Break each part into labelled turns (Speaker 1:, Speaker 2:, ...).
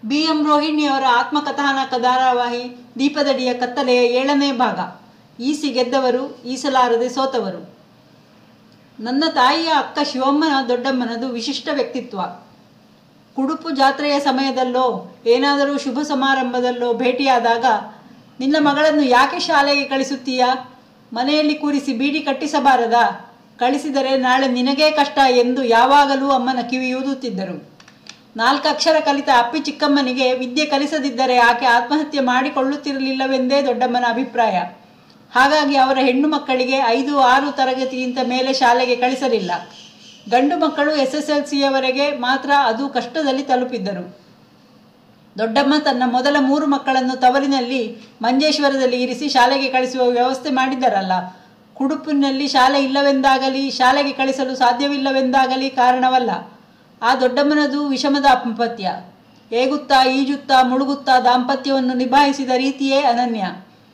Speaker 1: B M ರೋಹಿಣಿಯವರ ಆತ್ಮಕಥಾನಕ ಧಾರಾವಾಹಿ ದೀಪದಡಿಯ ಕತ್ತಲೆಯ ಏಳನೇ ಭಾಗ ಈಸಿ ಗೆದ್ದವರು ಈಸಲಾರದೆ ಸೋತವರು ನನ್ನ ತಾಯಿಯ ಅಕ್ಕ ಶಿವಮ್ಮನ ದೊಡ್ಡಮ್ಮನದು ವಿಶಿಷ್ಟ ವ್ಯಕ್ತಿತ್ವ ಕುಡುಪು ಜಾತ್ರೆಯ ಸಮಯದಲ್ಲೋ ಏನಾದರೂ ಶುಭ ಸಮಾರಂಭದಲ್ಲೋ ಭೇಟಿಯಾದಾಗ ನಿನ್ನ ಮಗಳನ್ನು ಯಾಕೆ ಶಾಲೆಗೆ ಕಳಿಸುತ್ತೀಯಾ ಮನೆಯಲ್ಲಿ ಕೂರಿಸಿ ಬೀಡಿ ಕಟ್ಟಿಸಬಾರದಾ ಕಳಿಸಿದರೆ ನಾಳೆ ನಿನಗೇ ಕಷ್ಟ ಎಂದು ಯಾವಾಗಲೂ ಅಮ್ಮನ ಕಿವಿಯೂದುತ್ತಿದ್ದರು ನಾಲ್ಕು ಅಕ್ಷರ ಕಲಿತ ಅಪ್ಪಿ ಚಿಕ್ಕಮ್ಮನಿಗೆ ವಿದ್ಯೆ ಕಲಿಸದಿದ್ದರೆ ಆಕೆ ಆತ್ಮಹತ್ಯೆ ಮಾಡಿಕೊಳ್ಳುತ್ತಿರಲಿಲ್ಲವೆಂದೇ ದೊಡ್ಡಮ್ಮನ ಅಭಿಪ್ರಾಯ ಹಾಗಾಗಿ ಅವರ ಹೆಣ್ಣು ಮಕ್ಕಳಿಗೆ ಐದು ಆರು ತರಗತಿಗಿಂತ ಮೇಲೆ ಶಾಲೆಗೆ ಕಳಿಸಲಿಲ್ಲ ಗಂಡು ಮಕ್ಕಳು ಎಸ್ ಎಸ್ ಎಲ್ ಸಿಯವರೆಗೆ ಮಾತ್ರ ಅದು ಕಷ್ಟದಲ್ಲಿ ತಲುಪಿದ್ದರು ದೊಡ್ಡಮ್ಮ ತನ್ನ ಮೊದಲ ಮೂರು ಮಕ್ಕಳನ್ನು ತವರಿನಲ್ಲಿ ಮಂಜೇಶ್ವರದಲ್ಲಿ ಇರಿಸಿ ಶಾಲೆಗೆ ಕಳಿಸುವ ವ್ಯವಸ್ಥೆ ಮಾಡಿದ್ದರಲ್ಲ ಕುಡುಪಿನಲ್ಲಿ ಶಾಲೆ ಇಲ್ಲವೆಂದಾಗಲಿ ಶಾಲೆಗೆ ಕಳಿಸಲು ಸಾಧ್ಯವಿಲ್ಲವೆಂದಾಗಲಿ ಕಾರಣವಲ್ಲ ಆ ದೊಡ್ಡಮ್ಮನದು ವಿಷಮದ ದಾಂಪತ್ಯ ಏಗುತ್ತಾ ಈಜುತ್ತಾ ಮುಳುಗುತ್ತಾ ದಾಂಪತ್ಯವನ್ನು ನಿಭಾಯಿಸಿದ ರೀತಿಯೇ ಅನನ್ಯ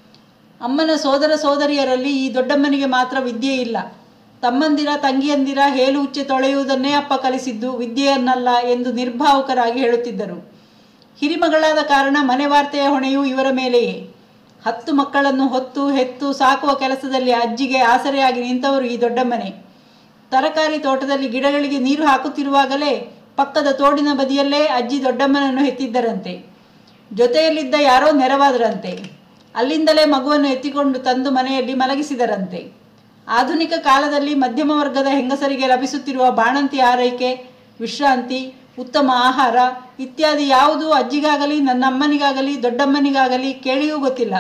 Speaker 1: ಅಮ್ಮನ ಸೋದರ ಸೋದರಿಯರಲ್ಲಿ ಈ ದೊಡ್ಡಮ್ಮನಿಗೆ ಮಾತ್ರ ವಿದ್ಯೆ ಇಲ್ಲ ತಮ್ಮಂದಿರ ತಂಗಿಯಂದಿರ ಹೇಲು ಉಚ್ಚೆ ತೊಳೆಯುವುದನ್ನೇ ಅಪ್ಪ ಕಲಿಸಿದ್ದು ವಿದ್ಯೆಯನ್ನಲ್ಲ ಎಂದು ನಿರ್ಭಾವುಕರಾಗಿ ಹೇಳುತ್ತಿದ್ದರು ಹಿರಿಮಗಳಾದ ಕಾರಣ ಮನೆ ವಾರ್ತೆಯ ಹೊಣೆಯೂ ಇವರ ಮೇಲೆಯೇ ಹತ್ತು ಮಕ್ಕಳನ್ನು ಹೊತ್ತು ಹೆತ್ತು ಸಾಕುವ ಕೆಲಸದಲ್ಲಿ ಅಜ್ಜಿಗೆ ಆಸರೆಯಾಗಿ ನಿಂತವರು ಈ ದೊಡ್ಡಮ್ಮನೆ ತರಕಾರಿ ತೋಟದಲ್ಲಿ ಗಿಡಗಳಿಗೆ ನೀರು ಹಾಕುತ್ತಿರುವಾಗಲೇ ಪಕ್ಕದ ತೋಡಿನ ಬದಿಯಲ್ಲೇ ಅಜ್ಜಿ ದೊಡ್ಡಮ್ಮನನ್ನು ಹೆತ್ತಿದ್ದರಂತೆ ಜೊತೆಯಲ್ಲಿದ್ದ ಯಾರೋ ನೆರವಾದರಂತೆ ಅಲ್ಲಿಂದಲೇ ಮಗುವನ್ನು ಎತ್ತಿಕೊಂಡು ತಂದು ಮನೆಯಲ್ಲಿ ಮಲಗಿಸಿದರಂತೆ ಆಧುನಿಕ ಕಾಲದಲ್ಲಿ ಮಧ್ಯಮ ವರ್ಗದ ಹೆಂಗಸರಿಗೆ ಲಭಿಸುತ್ತಿರುವ ಬಾಣಂತಿ ಆರೈಕೆ ವಿಶ್ರಾಂತಿ ಉತ್ತಮ ಆಹಾರ ಇತ್ಯಾದಿ ಯಾವುದೂ ಅಜ್ಜಿಗಾಗಲಿ ನನ್ನ ಅಮ್ಮನಿಗಾಗಲಿ ದೊಡ್ಡಮ್ಮನಿಗಾಗಲಿ ಕೇಳಿಯೂ ಗೊತ್ತಿಲ್ಲ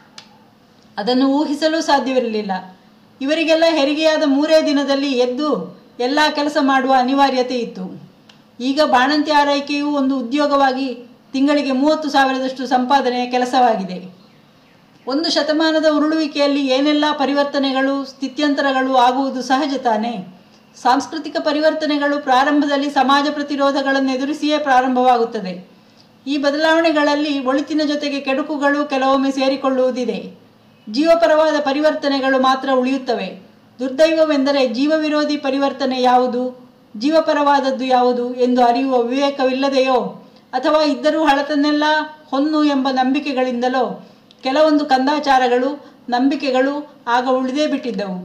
Speaker 1: ಅದನ್ನು ಊಹಿಸಲು ಸಾಧ್ಯವಿರಲಿಲ್ಲ ಇವರಿಗೆಲ್ಲ ಹೆರಿಗೆಯಾದ ಮೂರೇ ದಿನದಲ್ಲಿ ಎದ್ದು ಎಲ್ಲ ಕೆಲಸ ಮಾಡುವ ಅನಿವಾರ್ಯತೆ ಇತ್ತು ಈಗ ಬಾಣಂತಿ ಆರೈಕೆಯೂ ಒಂದು ಉದ್ಯೋಗವಾಗಿ ತಿಂಗಳಿಗೆ ಮೂವತ್ತು ಸಾವಿರದಷ್ಟು ಸಂಪಾದನೆಯ ಕೆಲಸವಾಗಿದೆ ಒಂದು ಶತಮಾನದ ಉರುಳುವಿಕೆಯಲ್ಲಿ ಏನೆಲ್ಲ ಪರಿವರ್ತನೆಗಳು ಸ್ಥಿತ್ಯಂತರಗಳು ಆಗುವುದು ಸಹಜ ತಾನೇ ಸಾಂಸ್ಕೃತಿಕ ಪರಿವರ್ತನೆಗಳು ಪ್ರಾರಂಭದಲ್ಲಿ ಸಮಾಜ ಪ್ರತಿರೋಧಗಳನ್ನು ಎದುರಿಸಿಯೇ ಪ್ರಾರಂಭವಾಗುತ್ತದೆ ಈ ಬದಲಾವಣೆಗಳಲ್ಲಿ ಒಳಿತಿನ ಜೊತೆಗೆ ಕೆಡುಕುಗಳು ಕೆಲವೊಮ್ಮೆ ಸೇರಿಕೊಳ್ಳುವುದಿದೆ ಜೀವಪರವಾದ ಪರಿವರ್ತನೆಗಳು ಮಾತ್ರ ಉಳಿಯುತ್ತವೆ ದುರ್ದೈವವೆಂದರೆ ಜೀವ ವಿರೋಧಿ ಪರಿವರ್ತನೆ ಯಾವುದು ಜೀವಪರವಾದದ್ದು ಯಾವುದು ಎಂದು ಅರಿಯುವ ವಿವೇಕವಿಲ್ಲದೆಯೋ ಅಥವಾ ಇದ್ದರೂ ಹಳತನ್ನೆಲ್ಲ ಹೊನ್ನು ಎಂಬ ನಂಬಿಕೆಗಳಿಂದಲೋ ಕೆಲವೊಂದು ಕಂದಾಚಾರಗಳು ನಂಬಿಕೆಗಳು ಆಗ ಉಳಿದೇ ಬಿಟ್ಟಿದ್ದವು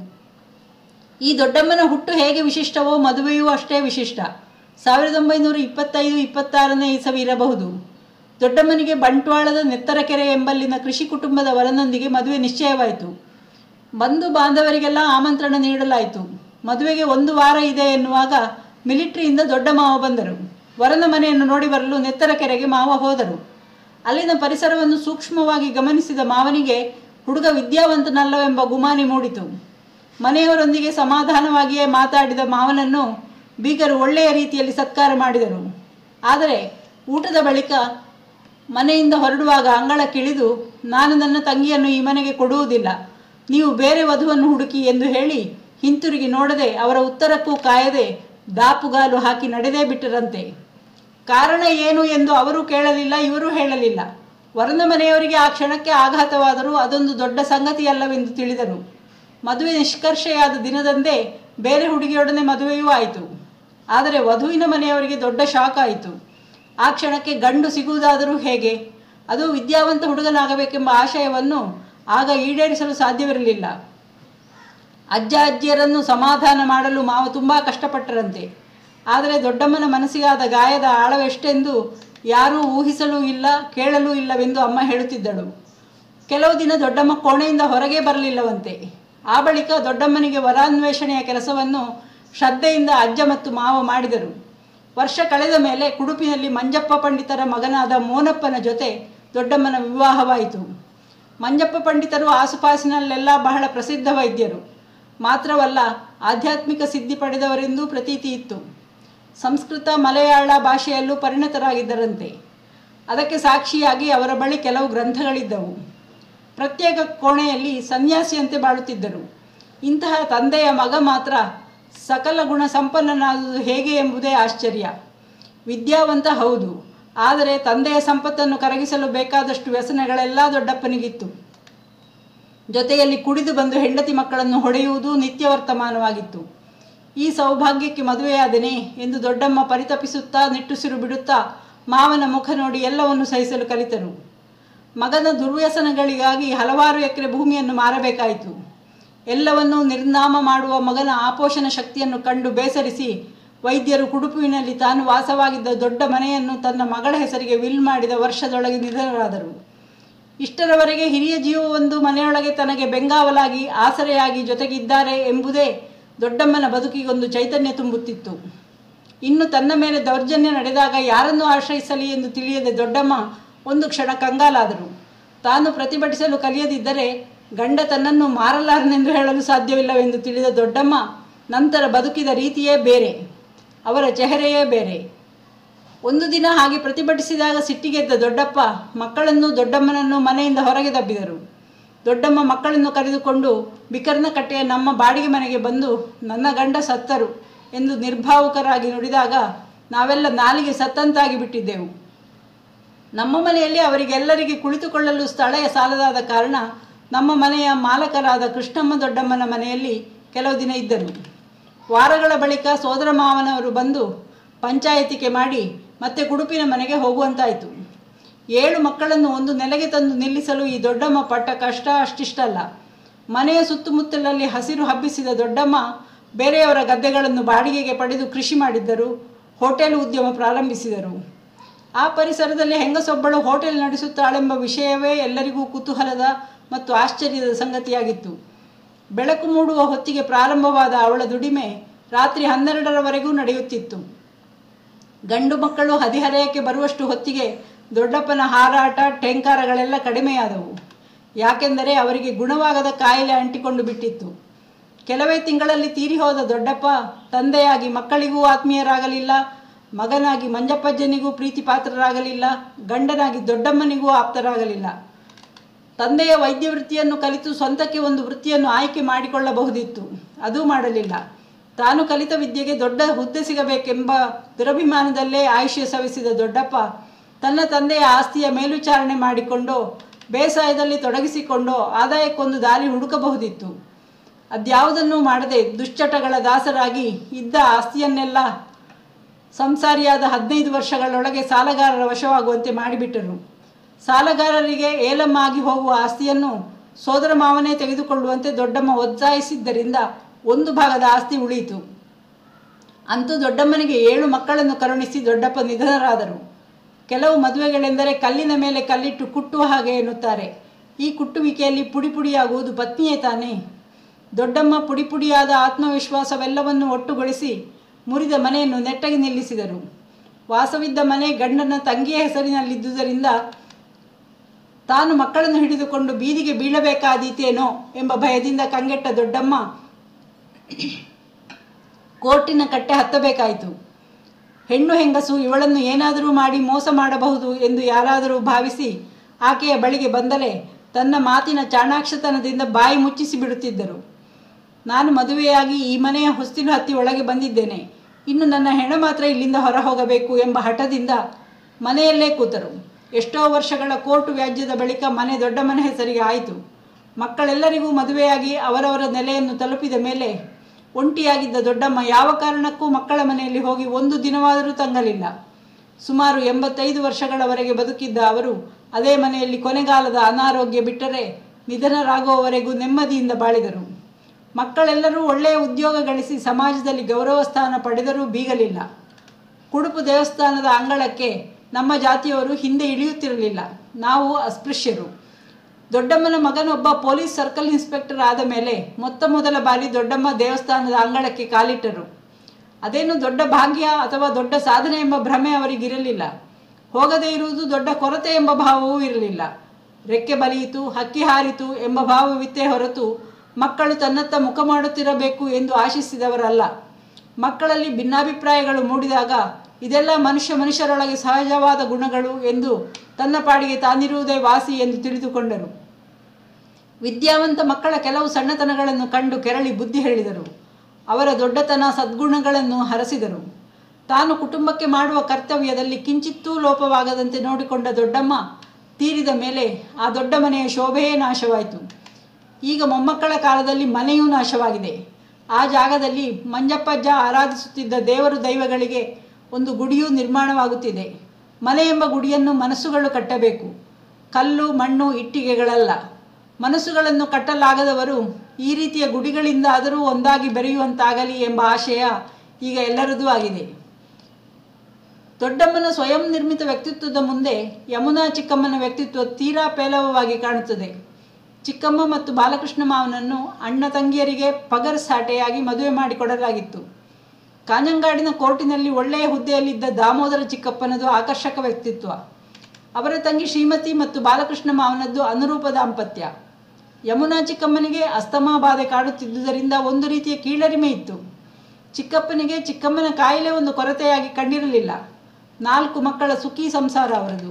Speaker 1: ಈ ದೊಡ್ಡಮ್ಮನ ಹುಟ್ಟು ಹೇಗೆ ವಿಶಿಷ್ಟವೋ ಮದುವೆಯೂ ಅಷ್ಟೇ ವಿಶಿಷ್ಟ ಸಾವಿರದ ಒಂಬೈನೂರ ಇಪ್ಪತ್ತೈದು ಇಪ್ಪತ್ತಾರನೇ ಇಸವಿ ಇರಬಹುದು ದೊಡ್ಡಮ್ಮನಿಗೆ ಬಂಟ್ವಾಳದ ನೆತ್ತರಕೆರೆ ಎಂಬಲ್ಲಿನ ಕೃಷಿ ಕುಟುಂಬದ ವರನೊಂದಿಗೆ ಮದುವೆ ನಿಶ್ಚಯವಾಯಿತು ಬಂಧು ಬಾಂಧವರಿಗೆಲ್ಲ ಆಮಂತ್ರಣ ನೀಡಲಾಯಿತು ಮದುವೆಗೆ ಒಂದು ವಾರ ಇದೆ ಎನ್ನುವಾಗ ಮಿಲಿಟರಿಯಿಂದ ದೊಡ್ಡ ಮಾವ ಬಂದರು ವರನ ಮನೆಯನ್ನು ನೋಡಿ ಬರಲು ನೆತ್ತರಕೆರೆಗೆ ಮಾವ ಹೋದರು ಅಲ್ಲಿನ ಪರಿಸರವನ್ನು ಸೂಕ್ಷ್ಮವಾಗಿ ಗಮನಿಸಿದ ಮಾವನಿಗೆ ಹುಡುಗ ವಿದ್ಯಾವಂತನಲ್ಲವೆಂಬ ಗುಮಾನಿ ಮೂಡಿತು ಮನೆಯವರೊಂದಿಗೆ ಸಮಾಧಾನವಾಗಿಯೇ ಮಾತಾಡಿದ ಮಾವನನ್ನು ಬೀಗರು ಒಳ್ಳೆಯ ರೀತಿಯಲ್ಲಿ ಸತ್ಕಾರ ಮಾಡಿದರು ಆದರೆ ಊಟದ ಬಳಿಕ ಮನೆಯಿಂದ ಹೊರಡುವಾಗ ಅಂಗಳಕ್ಕಿಳಿದು ನಾನು ನನ್ನ ತಂಗಿಯನ್ನು ಈ ಮನೆಗೆ ಕೊಡುವುದಿಲ್ಲ ನೀವು ಬೇರೆ ವಧುವನ್ನು ಹುಡುಕಿ ಎಂದು ಹೇಳಿ ಹಿಂತಿರುಗಿ ನೋಡದೆ ಅವರ ಉತ್ತರಕ್ಕೂ ಕಾಯದೆ ದಾಪುಗಾಲು ಹಾಕಿ ನಡೆದೇ ಬಿಟ್ಟರಂತೆ ಕಾರಣ ಏನು ಎಂದು ಅವರು ಕೇಳಲಿಲ್ಲ ಇವರು ಹೇಳಲಿಲ್ಲ ವರನ ಮನೆಯವರಿಗೆ ಆ ಕ್ಷಣಕ್ಕೆ ಆಘಾತವಾದರೂ ಅದೊಂದು ದೊಡ್ಡ ಸಂಗತಿಯಲ್ಲವೆಂದು ತಿಳಿದರು ಮದುವೆ ನಿಷ್ಕರ್ಷೆಯಾದ ದಿನದಂದೇ ಬೇರೆ ಹುಡುಗಿಯೊಡನೆ ಮದುವೆಯೂ ಆಯಿತು ಆದರೆ ವಧುವಿನ ಮನೆಯವರಿಗೆ ದೊಡ್ಡ ಶಾಕ್ ಆಯಿತು ಆ ಕ್ಷಣಕ್ಕೆ ಗಂಡು ಸಿಗುವುದಾದರೂ ಹೇಗೆ ಅದು ವಿದ್ಯಾವಂತ ಹುಡುಗನಾಗಬೇಕೆಂಬ ಆಶಯವನ್ನು ಆಗ ಈಡೇರಿಸಲು ಸಾಧ್ಯವಿರಲಿಲ್ಲ ಅಜ್ಜ ಅಜ್ಜಿಯರನ್ನು ಸಮಾಧಾನ ಮಾಡಲು ಮಾವ ತುಂಬ ಕಷ್ಟಪಟ್ಟರಂತೆ ಆದರೆ ದೊಡ್ಡಮ್ಮನ ಮನಸ್ಸಿಗಾದ ಗಾಯದ ಆಳವೆಷ್ಟೆಂದು ಯಾರೂ ಊಹಿಸಲೂ ಇಲ್ಲ ಕೇಳಲೂ ಇಲ್ಲವೆಂದು ಅಮ್ಮ ಹೇಳುತ್ತಿದ್ದಳು ಕೆಲವು ದಿನ ದೊಡ್ಡಮ್ಮ ಕೋಣೆಯಿಂದ ಹೊರಗೆ ಬರಲಿಲ್ಲವಂತೆ ಆ ಬಳಿಕ ದೊಡ್ಡಮ್ಮನಿಗೆ ವರಾನ್ವೇಷಣೆಯ ಕೆಲಸವನ್ನು ಶ್ರದ್ಧೆಯಿಂದ ಅಜ್ಜ ಮತ್ತು ಮಾವ ಮಾಡಿದರು ವರ್ಷ ಕಳೆದ ಮೇಲೆ ಕುಡುಪಿನಲ್ಲಿ ಮಂಜಪ್ಪ ಪಂಡಿತರ ಮಗನಾದ ಮೋನಪ್ಪನ ಜೊತೆ ದೊಡ್ಡಮ್ಮನ ವಿವಾಹವಾಯಿತು ಮಂಜಪ್ಪ ಪಂಡಿತರು ಆಸುಪಾಸಿನಲ್ಲೆಲ್ಲ ಬಹಳ ಪ್ರಸಿದ್ಧ ವೈದ್ಯರು ಮಾತ್ರವಲ್ಲ ಆಧ್ಯಾತ್ಮಿಕ ಸಿದ್ಧಿ ಪಡೆದವರೆಂದೂ ಪ್ರತೀತಿ ಇತ್ತು ಸಂಸ್ಕೃತ ಮಲಯಾಳ ಭಾಷೆಯಲ್ಲೂ ಪರಿಣತರಾಗಿದ್ದರಂತೆ ಅದಕ್ಕೆ ಸಾಕ್ಷಿಯಾಗಿ ಅವರ ಬಳಿ ಕೆಲವು ಗ್ರಂಥಗಳಿದ್ದವು ಪ್ರತ್ಯೇಕ ಕೋಣೆಯಲ್ಲಿ ಸನ್ಯಾಸಿಯಂತೆ ಬಾಳುತ್ತಿದ್ದರು ಇಂತಹ ತಂದೆಯ ಮಗ ಮಾತ್ರ ಸಕಲ ಗುಣ ಸಂಪನ್ನನಾದುದು ಹೇಗೆ ಎಂಬುದೇ ಆಶ್ಚರ್ಯ ವಿದ್ಯಾವಂತ ಹೌದು ಆದರೆ ತಂದೆಯ ಸಂಪತ್ತನ್ನು ಕರಗಿಸಲು ಬೇಕಾದಷ್ಟು ವ್ಯಸನಗಳೆಲ್ಲ ದೊಡ್ಡಪ್ಪನಿಗಿತ್ತು ಜೊತೆಯಲ್ಲಿ ಕುಡಿದು ಬಂದು ಹೆಂಡತಿ ಮಕ್ಕಳನ್ನು ಹೊಡೆಯುವುದು ನಿತ್ಯ ವರ್ತಮಾನವಾಗಿತ್ತು ಈ ಸೌಭಾಗ್ಯಕ್ಕೆ ಮದುವೆಯಾದೆನೆ ಎಂದು ದೊಡ್ಡಮ್ಮ ಪರಿತಪಿಸುತ್ತಾ ನಿಟ್ಟುಸಿರು ಬಿಡುತ್ತಾ ಮಾವನ ಮುಖ ನೋಡಿ ಎಲ್ಲವನ್ನು ಸಹಿಸಲು ಕಲಿತರು ಮಗನ ದುರ್ವ್ಯಸನಗಳಿಗಾಗಿ ಹಲವಾರು ಎಕರೆ ಭೂಮಿಯನ್ನು ಮಾರಬೇಕಾಯಿತು ಎಲ್ಲವನ್ನೂ ನಿರ್ನಾಮ ಮಾಡುವ ಮಗನ ಆಪೋಷಣ ಶಕ್ತಿಯನ್ನು ಕಂಡು ಬೇಸರಿಸಿ ವೈದ್ಯರು ಕುಡುಪುವಿನಲ್ಲಿ ತಾನು ವಾಸವಾಗಿದ್ದ ದೊಡ್ಡ ಮನೆಯನ್ನು ತನ್ನ ಮಗಳ ಹೆಸರಿಗೆ ವಿಲ್ ಮಾಡಿದ ವರ್ಷದೊಳಗೆ ನಿಧನರಾದರು ಇಷ್ಟರವರೆಗೆ ಹಿರಿಯ ಜೀವವೊಂದು ಮನೆಯೊಳಗೆ ತನಗೆ ಬೆಂಗಾವಲಾಗಿ ಆಸರೆಯಾಗಿ ಜೊತೆಗಿದ್ದಾರೆ ಎಂಬುದೇ ದೊಡ್ಡಮ್ಮನ ಬದುಕಿಗೊಂದು ಚೈತನ್ಯ ತುಂಬುತ್ತಿತ್ತು ಇನ್ನು ತನ್ನ ಮೇಲೆ ದೌರ್ಜನ್ಯ ನಡೆದಾಗ ಯಾರನ್ನು ಆಶ್ರಯಿಸಲಿ ಎಂದು ತಿಳಿಯದೆ ದೊಡ್ಡಮ್ಮ ಒಂದು ಕ್ಷಣ ಕಂಗಾಲಾದರು ತಾನು ಪ್ರತಿಭಟಿಸಲು ಕಲಿಯದಿದ್ದರೆ ಗಂಡ ತನ್ನನ್ನು ಮಾರಲಾರನೆಂದು ಹೇಳಲು ಸಾಧ್ಯವಿಲ್ಲವೆಂದು ತಿಳಿದ ದೊಡ್ಡಮ್ಮ ನಂತರ ಬದುಕಿದ ರೀತಿಯೇ ಬೇರೆ ಅವರ ಚೆಹರೆಯೇ ಬೇರೆ ಒಂದು ದಿನ ಹಾಗೆ ಪ್ರತಿಭಟಿಸಿದಾಗ ಸಿಟ್ಟಿಗೆದ್ದ ದೊಡ್ಡಪ್ಪ ಮಕ್ಕಳನ್ನು ದೊಡ್ಡಮ್ಮನನ್ನು ಮನೆಯಿಂದ ಹೊರಗೆ ದಬ್ಬಿದರು ದೊಡ್ಡಮ್ಮ ಮಕ್ಕಳನ್ನು ಕರೆದುಕೊಂಡು ಬಿಕರ್ನ ಕಟ್ಟೆಯ ನಮ್ಮ ಬಾಡಿಗೆ ಮನೆಗೆ ಬಂದು ನನ್ನ ಗಂಡ ಸತ್ತರು ಎಂದು ನಿರ್ಭಾವುಕರಾಗಿ ನುಡಿದಾಗ ನಾವೆಲ್ಲ ನಾಲಿಗೆ ಸತ್ತಂತಾಗಿ ಬಿಟ್ಟಿದ್ದೆವು ನಮ್ಮ ಮನೆಯಲ್ಲಿ ಅವರಿಗೆಲ್ಲರಿಗೆ ಕುಳಿತುಕೊಳ್ಳಲು ಸ್ಥಳ ಸಾಲದಾದ ಕಾರಣ ನಮ್ಮ ಮನೆಯ ಮಾಲಕರಾದ ಕೃಷ್ಣಮ್ಮ ದೊಡ್ಡಮ್ಮನ ಮನೆಯಲ್ಲಿ ಕೆಲವು ದಿನ ಇದ್ದರು ವಾರಗಳ ಬಳಿಕ ಸೋದರ ಮಾವನವರು ಬಂದು ಪಂಚಾಯತಿಕೆ ಮಾಡಿ ಮತ್ತೆ ಕುಡುಪಿನ ಮನೆಗೆ ಹೋಗುವಂತಾಯಿತು ಏಳು ಮಕ್ಕಳನ್ನು ಒಂದು ನೆಲೆಗೆ ತಂದು ನಿಲ್ಲಿಸಲು ಈ ದೊಡ್ಡಮ್ಮ ಪಟ್ಟ ಕಷ್ಟ ಅಷ್ಟಿಷ್ಟಲ್ಲ ಮನೆಯ ಸುತ್ತಮುತ್ತಲಲ್ಲಿ ಹಸಿರು ಹಬ್ಬಿಸಿದ ದೊಡ್ಡಮ್ಮ ಬೇರೆಯವರ ಗದ್ದೆಗಳನ್ನು ಬಾಡಿಗೆಗೆ ಪಡೆದು ಕೃಷಿ ಮಾಡಿದ್ದರು ಹೋಟೆಲ್ ಉದ್ಯಮ ಪ್ರಾರಂಭಿಸಿದರು ಆ ಪರಿಸರದಲ್ಲಿ ಹೆಂಗಸೊಬ್ಬಳು ಹೋಟೆಲ್ ನಡೆಸುತ್ತಾಳೆಂಬ ವಿಷಯವೇ ಎಲ್ಲರಿಗೂ ಕುತೂಹಲದ ಮತ್ತು ಆಶ್ಚರ್ಯದ ಸಂಗತಿಯಾಗಿತ್ತು ಬೆಳಕು ಮೂಡುವ ಹೊತ್ತಿಗೆ ಪ್ರಾರಂಭವಾದ ಅವಳ ದುಡಿಮೆ ರಾತ್ರಿ ಹನ್ನೆರಡರವರೆಗೂ ನಡೆಯುತ್ತಿತ್ತು ಗಂಡು ಮಕ್ಕಳು ಹದಿಹರೆಯಕ್ಕೆ ಬರುವಷ್ಟು ಹೊತ್ತಿಗೆ ದೊಡ್ಡಪ್ಪನ ಹಾರಾಟ ಟೆಂಕಾರಗಳೆಲ್ಲ ಕಡಿಮೆಯಾದವು ಯಾಕೆಂದರೆ ಅವರಿಗೆ ಗುಣವಾಗದ ಕಾಯಿಲೆ ಅಂಟಿಕೊಂಡು ಬಿಟ್ಟಿತ್ತು ಕೆಲವೇ ತಿಂಗಳಲ್ಲಿ ತೀರಿ ಹೋದ ದೊಡ್ಡಪ್ಪ ತಂದೆಯಾಗಿ ಮಕ್ಕಳಿಗೂ ಆತ್ಮೀಯರಾಗಲಿಲ್ಲ ಮಗನಾಗಿ ಮಂಜಪ್ಪಜ್ಜನಿಗೂ ಪ್ರೀತಿ ಪಾತ್ರರಾಗಲಿಲ್ಲ ಗಂಡನಾಗಿ ದೊಡ್ಡಮ್ಮನಿಗೂ ಆಪ್ತರಾಗಲಿಲ್ಲ ತಂದೆಯ ವೈದ್ಯ ವೃತ್ತಿಯನ್ನು ಕಲಿತು ಸ್ವಂತಕ್ಕೆ ಒಂದು ವೃತ್ತಿಯನ್ನು ಆಯ್ಕೆ ಮಾಡಿಕೊಳ್ಳಬಹುದಿತ್ತು ಅದೂ ಮಾಡಲಿಲ್ಲ ತಾನು ಕಲಿತ ವಿದ್ಯೆಗೆ ದೊಡ್ಡ ಹುದ್ದೆ ಸಿಗಬೇಕೆಂಬ ದುರಭಿಮಾನದಲ್ಲೇ ಆಯುಷ್ಯ ಸವಿಸಿದ ದೊಡ್ಡಪ್ಪ ತನ್ನ ತಂದೆಯ ಆಸ್ತಿಯ ಮೇಲ್ವಿಚಾರಣೆ ಮಾಡಿಕೊಂಡು ಬೇಸಾಯದಲ್ಲಿ ತೊಡಗಿಸಿಕೊಂಡು ಆದಾಯಕ್ಕೊಂದು ದಾರಿ ಹುಡುಕಬಹುದಿತ್ತು ಅದ್ಯಾವುದನ್ನೂ ಮಾಡದೆ ದುಶ್ಚಟಗಳ ದಾಸರಾಗಿ ಇದ್ದ ಆಸ್ತಿಯನ್ನೆಲ್ಲ ಸಂಸಾರಿಯಾದ ಹದಿನೈದು ವರ್ಷಗಳೊಳಗೆ ಸಾಲಗಾರರ ವಶವಾಗುವಂತೆ ಮಾಡಿಬಿಟ್ಟರು ಸಾಲಗಾರರಿಗೆ ಏಲಂ ಆಗಿ ಹೋಗುವ ಆಸ್ತಿಯನ್ನು ಸೋದರ ಮಾವನೇ ತೆಗೆದುಕೊಳ್ಳುವಂತೆ ದೊಡ್ಡಮ್ಮ ಒತ್ತಾಯಿಸಿದ್ದರಿಂದ ಒಂದು ಭಾಗದ ಆಸ್ತಿ ಉಳಿಯಿತು ಅಂತೂ ದೊಡ್ಡಮ್ಮನಿಗೆ ಏಳು ಮಕ್ಕಳನ್ನು ಕರುಣಿಸಿ ದೊಡ್ಡಪ್ಪ ನಿಧನರಾದರು ಕೆಲವು ಮದುವೆಗಳೆಂದರೆ ಕಲ್ಲಿನ ಮೇಲೆ ಕಲ್ಲಿಟ್ಟು ಕುಟ್ಟುವ ಹಾಗೆ ಎನ್ನುತ್ತಾರೆ ಈ ಕುಟ್ಟುವಿಕೆಯಲ್ಲಿ ಪುಡಿ ಪುಡಿಯಾಗುವುದು ಪತ್ನಿಯೇ ತಾನೇ ದೊಡ್ಡಮ್ಮ ಪುಡಿ ಪುಡಿಯಾದ ಆತ್ಮವಿಶ್ವಾಸವೆಲ್ಲವನ್ನು ಒಟ್ಟುಗೊಳಿಸಿ ಮುರಿದ ಮನೆಯನ್ನು ನೆಟ್ಟಗೆ ನಿಲ್ಲಿಸಿದರು ವಾಸವಿದ್ದ ಮನೆ ಗಂಡನ ತಂಗಿಯ ಹೆಸರಿನಲ್ಲಿದ್ದುದರಿಂದ ತಾನು ಮಕ್ಕಳನ್ನು ಹಿಡಿದುಕೊಂಡು ಬೀದಿಗೆ ಬೀಳಬೇಕಾದೀತೇನೋ ಎಂಬ ಭಯದಿಂದ ಕಂಗೆಟ್ಟ ದೊಡ್ಡಮ್ಮ ಕೋರ್ಟಿನ ಕಟ್ಟೆ ಹತ್ತಬೇಕಾಯಿತು ಹೆಣ್ಣು ಹೆಂಗಸು ಇವಳನ್ನು ಏನಾದರೂ ಮಾಡಿ ಮೋಸ ಮಾಡಬಹುದು ಎಂದು ಯಾರಾದರೂ ಭಾವಿಸಿ ಆಕೆಯ ಬಳಿಗೆ ಬಂದರೆ ತನ್ನ ಮಾತಿನ ಚಾಣಾಕ್ಷತನದಿಂದ ಬಾಯಿ ಮುಚ್ಚಿಸಿ ಬಿಡುತ್ತಿದ್ದರು ನಾನು ಮದುವೆಯಾಗಿ ಈ ಮನೆಯ ಹೊಸ್ತಿಲು ಹತ್ತಿ ಒಳಗೆ ಬಂದಿದ್ದೇನೆ ಇನ್ನು ನನ್ನ ಹೆಣ ಮಾತ್ರ ಇಲ್ಲಿಂದ ಹೊರ ಹೋಗಬೇಕು ಎಂಬ ಹಠದಿಂದ ಮನೆಯಲ್ಲೇ ಕೂತರು ಎಷ್ಟೋ ವರ್ಷಗಳ ಕೋರ್ಟ್ ವ್ಯಾಜ್ಯದ ಬಳಿಕ ಮನೆ ದೊಡ್ಡ ಮನೆ ಹೆಸರಿಗೆ ಆಯಿತು ಮಕ್ಕಳೆಲ್ಲರಿಗೂ ಮದುವೆಯಾಗಿ ಅವರವರ ನೆಲೆಯನ್ನು ತಲುಪಿದ ಮೇಲೆ ಒಂಟಿಯಾಗಿದ್ದ ದೊಡ್ಡಮ್ಮ ಯಾವ ಕಾರಣಕ್ಕೂ ಮಕ್ಕಳ ಮನೆಯಲ್ಲಿ ಹೋಗಿ ಒಂದು ದಿನವಾದರೂ ತಂಗಲಿಲ್ಲ ಸುಮಾರು ಎಂಬತ್ತೈದು ವರ್ಷಗಳವರೆಗೆ ಬದುಕಿದ್ದ ಅವರು ಅದೇ ಮನೆಯಲ್ಲಿ ಕೊನೆಗಾಲದ ಅನಾರೋಗ್ಯ ಬಿಟ್ಟರೆ ನಿಧನರಾಗುವವರೆಗೂ ನೆಮ್ಮದಿಯಿಂದ ಬಾಳಿದರು ಮಕ್ಕಳೆಲ್ಲರೂ ಒಳ್ಳೆಯ ಉದ್ಯೋಗ ಗಳಿಸಿ ಸಮಾಜದಲ್ಲಿ ಗೌರವ ಸ್ಥಾನ ಪಡೆದರೂ ಬೀಗಲಿಲ್ಲ ಕುಡುಪು ದೇವಸ್ಥಾನದ ಅಂಗಳಕ್ಕೆ ನಮ್ಮ ಜಾತಿಯವರು ಹಿಂದೆ ಇಳಿಯುತ್ತಿರಲಿಲ್ಲ ನಾವು ಅಸ್ಪೃಶ್ಯರು ದೊಡ್ಡಮ್ಮನ ಮಗನೊಬ್ಬ ಪೊಲೀಸ್ ಸರ್ಕಲ್ ಇನ್ಸ್ಪೆಕ್ಟರ್ ಆದ ಮೇಲೆ ಮೊತ್ತ ಮೊದಲ ಬಾರಿ ದೊಡ್ಡಮ್ಮ ದೇವಸ್ಥಾನದ ಅಂಗಳಕ್ಕೆ ಕಾಲಿಟ್ಟರು ಅದೇನು ದೊಡ್ಡ ಭಾಗ್ಯ ಅಥವಾ ದೊಡ್ಡ ಸಾಧನೆ ಎಂಬ ಭ್ರಮೆ ಅವರಿಗಿರಲಿಲ್ಲ ಹೋಗದೇ ಇರುವುದು ದೊಡ್ಡ ಕೊರತೆ ಎಂಬ ಭಾವವೂ ಇರಲಿಲ್ಲ ರೆಕ್ಕೆ ಬಲಿಯಿತು ಹಕ್ಕಿ ಹಾರಿತು ಎಂಬ ಭಾವವಿತ್ತೇ ಹೊರತು ಮಕ್ಕಳು ತನ್ನತ್ತ ಮುಖ ಮಾಡುತ್ತಿರಬೇಕು ಎಂದು ಆಶಿಸಿದವರಲ್ಲ ಮಕ್ಕಳಲ್ಲಿ ಭಿನ್ನಾಭಿಪ್ರಾಯಗಳು ಮೂಡಿದಾಗ ಇದೆಲ್ಲ ಮನುಷ್ಯ ಮನುಷ್ಯರೊಳಗೆ ಸಹಜವಾದ ಗುಣಗಳು ಎಂದು ತನ್ನ ಪಾಡಿಗೆ ತಾನಿರುವುದೇ ವಾಸಿ ಎಂದು ತಿಳಿದುಕೊಂಡರು ವಿದ್ಯಾವಂತ ಮಕ್ಕಳ ಕೆಲವು ಸಣ್ಣತನಗಳನ್ನು ಕಂಡು ಕೆರಳಿ ಬುದ್ಧಿ ಹೇಳಿದರು ಅವರ ದೊಡ್ಡತನ ಸದ್ಗುಣಗಳನ್ನು ಹರಸಿದರು ತಾನು ಕುಟುಂಬಕ್ಕೆ ಮಾಡುವ ಕರ್ತವ್ಯದಲ್ಲಿ ಕಿಂಚಿತ್ತೂ ಲೋಪವಾಗದಂತೆ ನೋಡಿಕೊಂಡ ದೊಡ್ಡಮ್ಮ ತೀರಿದ ಮೇಲೆ ಆ ದೊಡ್ಡ ಮನೆಯ ಶೋಭೆಯೇ ನಾಶವಾಯಿತು ಈಗ ಮೊಮ್ಮಕ್ಕಳ ಕಾಲದಲ್ಲಿ ಮನೆಯೂ ನಾಶವಾಗಿದೆ ಆ ಜಾಗದಲ್ಲಿ ಮಂಜಪ್ಪಜ್ಜ ಆರಾಧಿಸುತ್ತಿದ್ದ ದೇವರು ದೈವಗಳಿಗೆ ಒಂದು ಗುಡಿಯೂ ನಿರ್ಮಾಣವಾಗುತ್ತಿದೆ ಮನೆ ಎಂಬ ಗುಡಿಯನ್ನು ಮನಸ್ಸುಗಳು ಕಟ್ಟಬೇಕು ಕಲ್ಲು ಮಣ್ಣು ಇಟ್ಟಿಗೆಗಳಲ್ಲ ಮನಸ್ಸುಗಳನ್ನು ಕಟ್ಟಲಾಗದವರು ಈ ರೀತಿಯ ಗುಡಿಗಳಿಂದ ಆದರೂ ಒಂದಾಗಿ ಬೆರೆಯುವಂತಾಗಲಿ ಎಂಬ ಆಶಯ ಈಗ ಎಲ್ಲರದೂ ಆಗಿದೆ ದೊಡ್ಡಮ್ಮನ ಸ್ವಯಂ ನಿರ್ಮಿತ ವ್ಯಕ್ತಿತ್ವದ ಮುಂದೆ ಯಮುನಾ ಚಿಕ್ಕಮ್ಮನ ವ್ಯಕ್ತಿತ್ವ ತೀರಾ ಪೇಲವವಾಗಿ ಕಾಣುತ್ತದೆ ಚಿಕ್ಕಮ್ಮ ಮತ್ತು ಬಾಲಕೃಷ್ಣ ಮಾವನನ್ನು ಅಣ್ಣ ತಂಗಿಯರಿಗೆ ಪಗರ್ ಸಾಟೆಯಾಗಿ ಮದುವೆ ಮಾಡಿಕೊಡಲಾಗಿತ್ತು ಕಾಂಜಂಗಾಡಿನ ಕೋರ್ಟಿನಲ್ಲಿ ಒಳ್ಳೆಯ ಹುದ್ದೆಯಲ್ಲಿದ್ದ ದಾಮೋದರ ಚಿಕ್ಕಪ್ಪನದು ಆಕರ್ಷಕ ವ್ಯಕ್ತಿತ್ವ ಅವರ ತಂಗಿ ಶ್ರೀಮತಿ ಮತ್ತು ಬಾಲಕೃಷ್ಣ ಮಾವನದ್ದು ಅನುರೂಪ ದಾಂಪತ್ಯ ಯಮುನಾ ಚಿಕ್ಕಮ್ಮನಿಗೆ ಅಸ್ತಮಾ ಬಾಧೆ ಕಾಡುತ್ತಿದ್ದುದರಿಂದ ಒಂದು ರೀತಿಯ ಕೀಳರಿಮೆ ಇತ್ತು ಚಿಕ್ಕಪ್ಪನಿಗೆ ಚಿಕ್ಕಮ್ಮನ ಕಾಯಿಲೆ ಒಂದು ಕೊರತೆಯಾಗಿ ಕಂಡಿರಲಿಲ್ಲ ನಾಲ್ಕು ಮಕ್ಕಳ ಸುಖಿ ಸಂಸಾರ ಅವರದು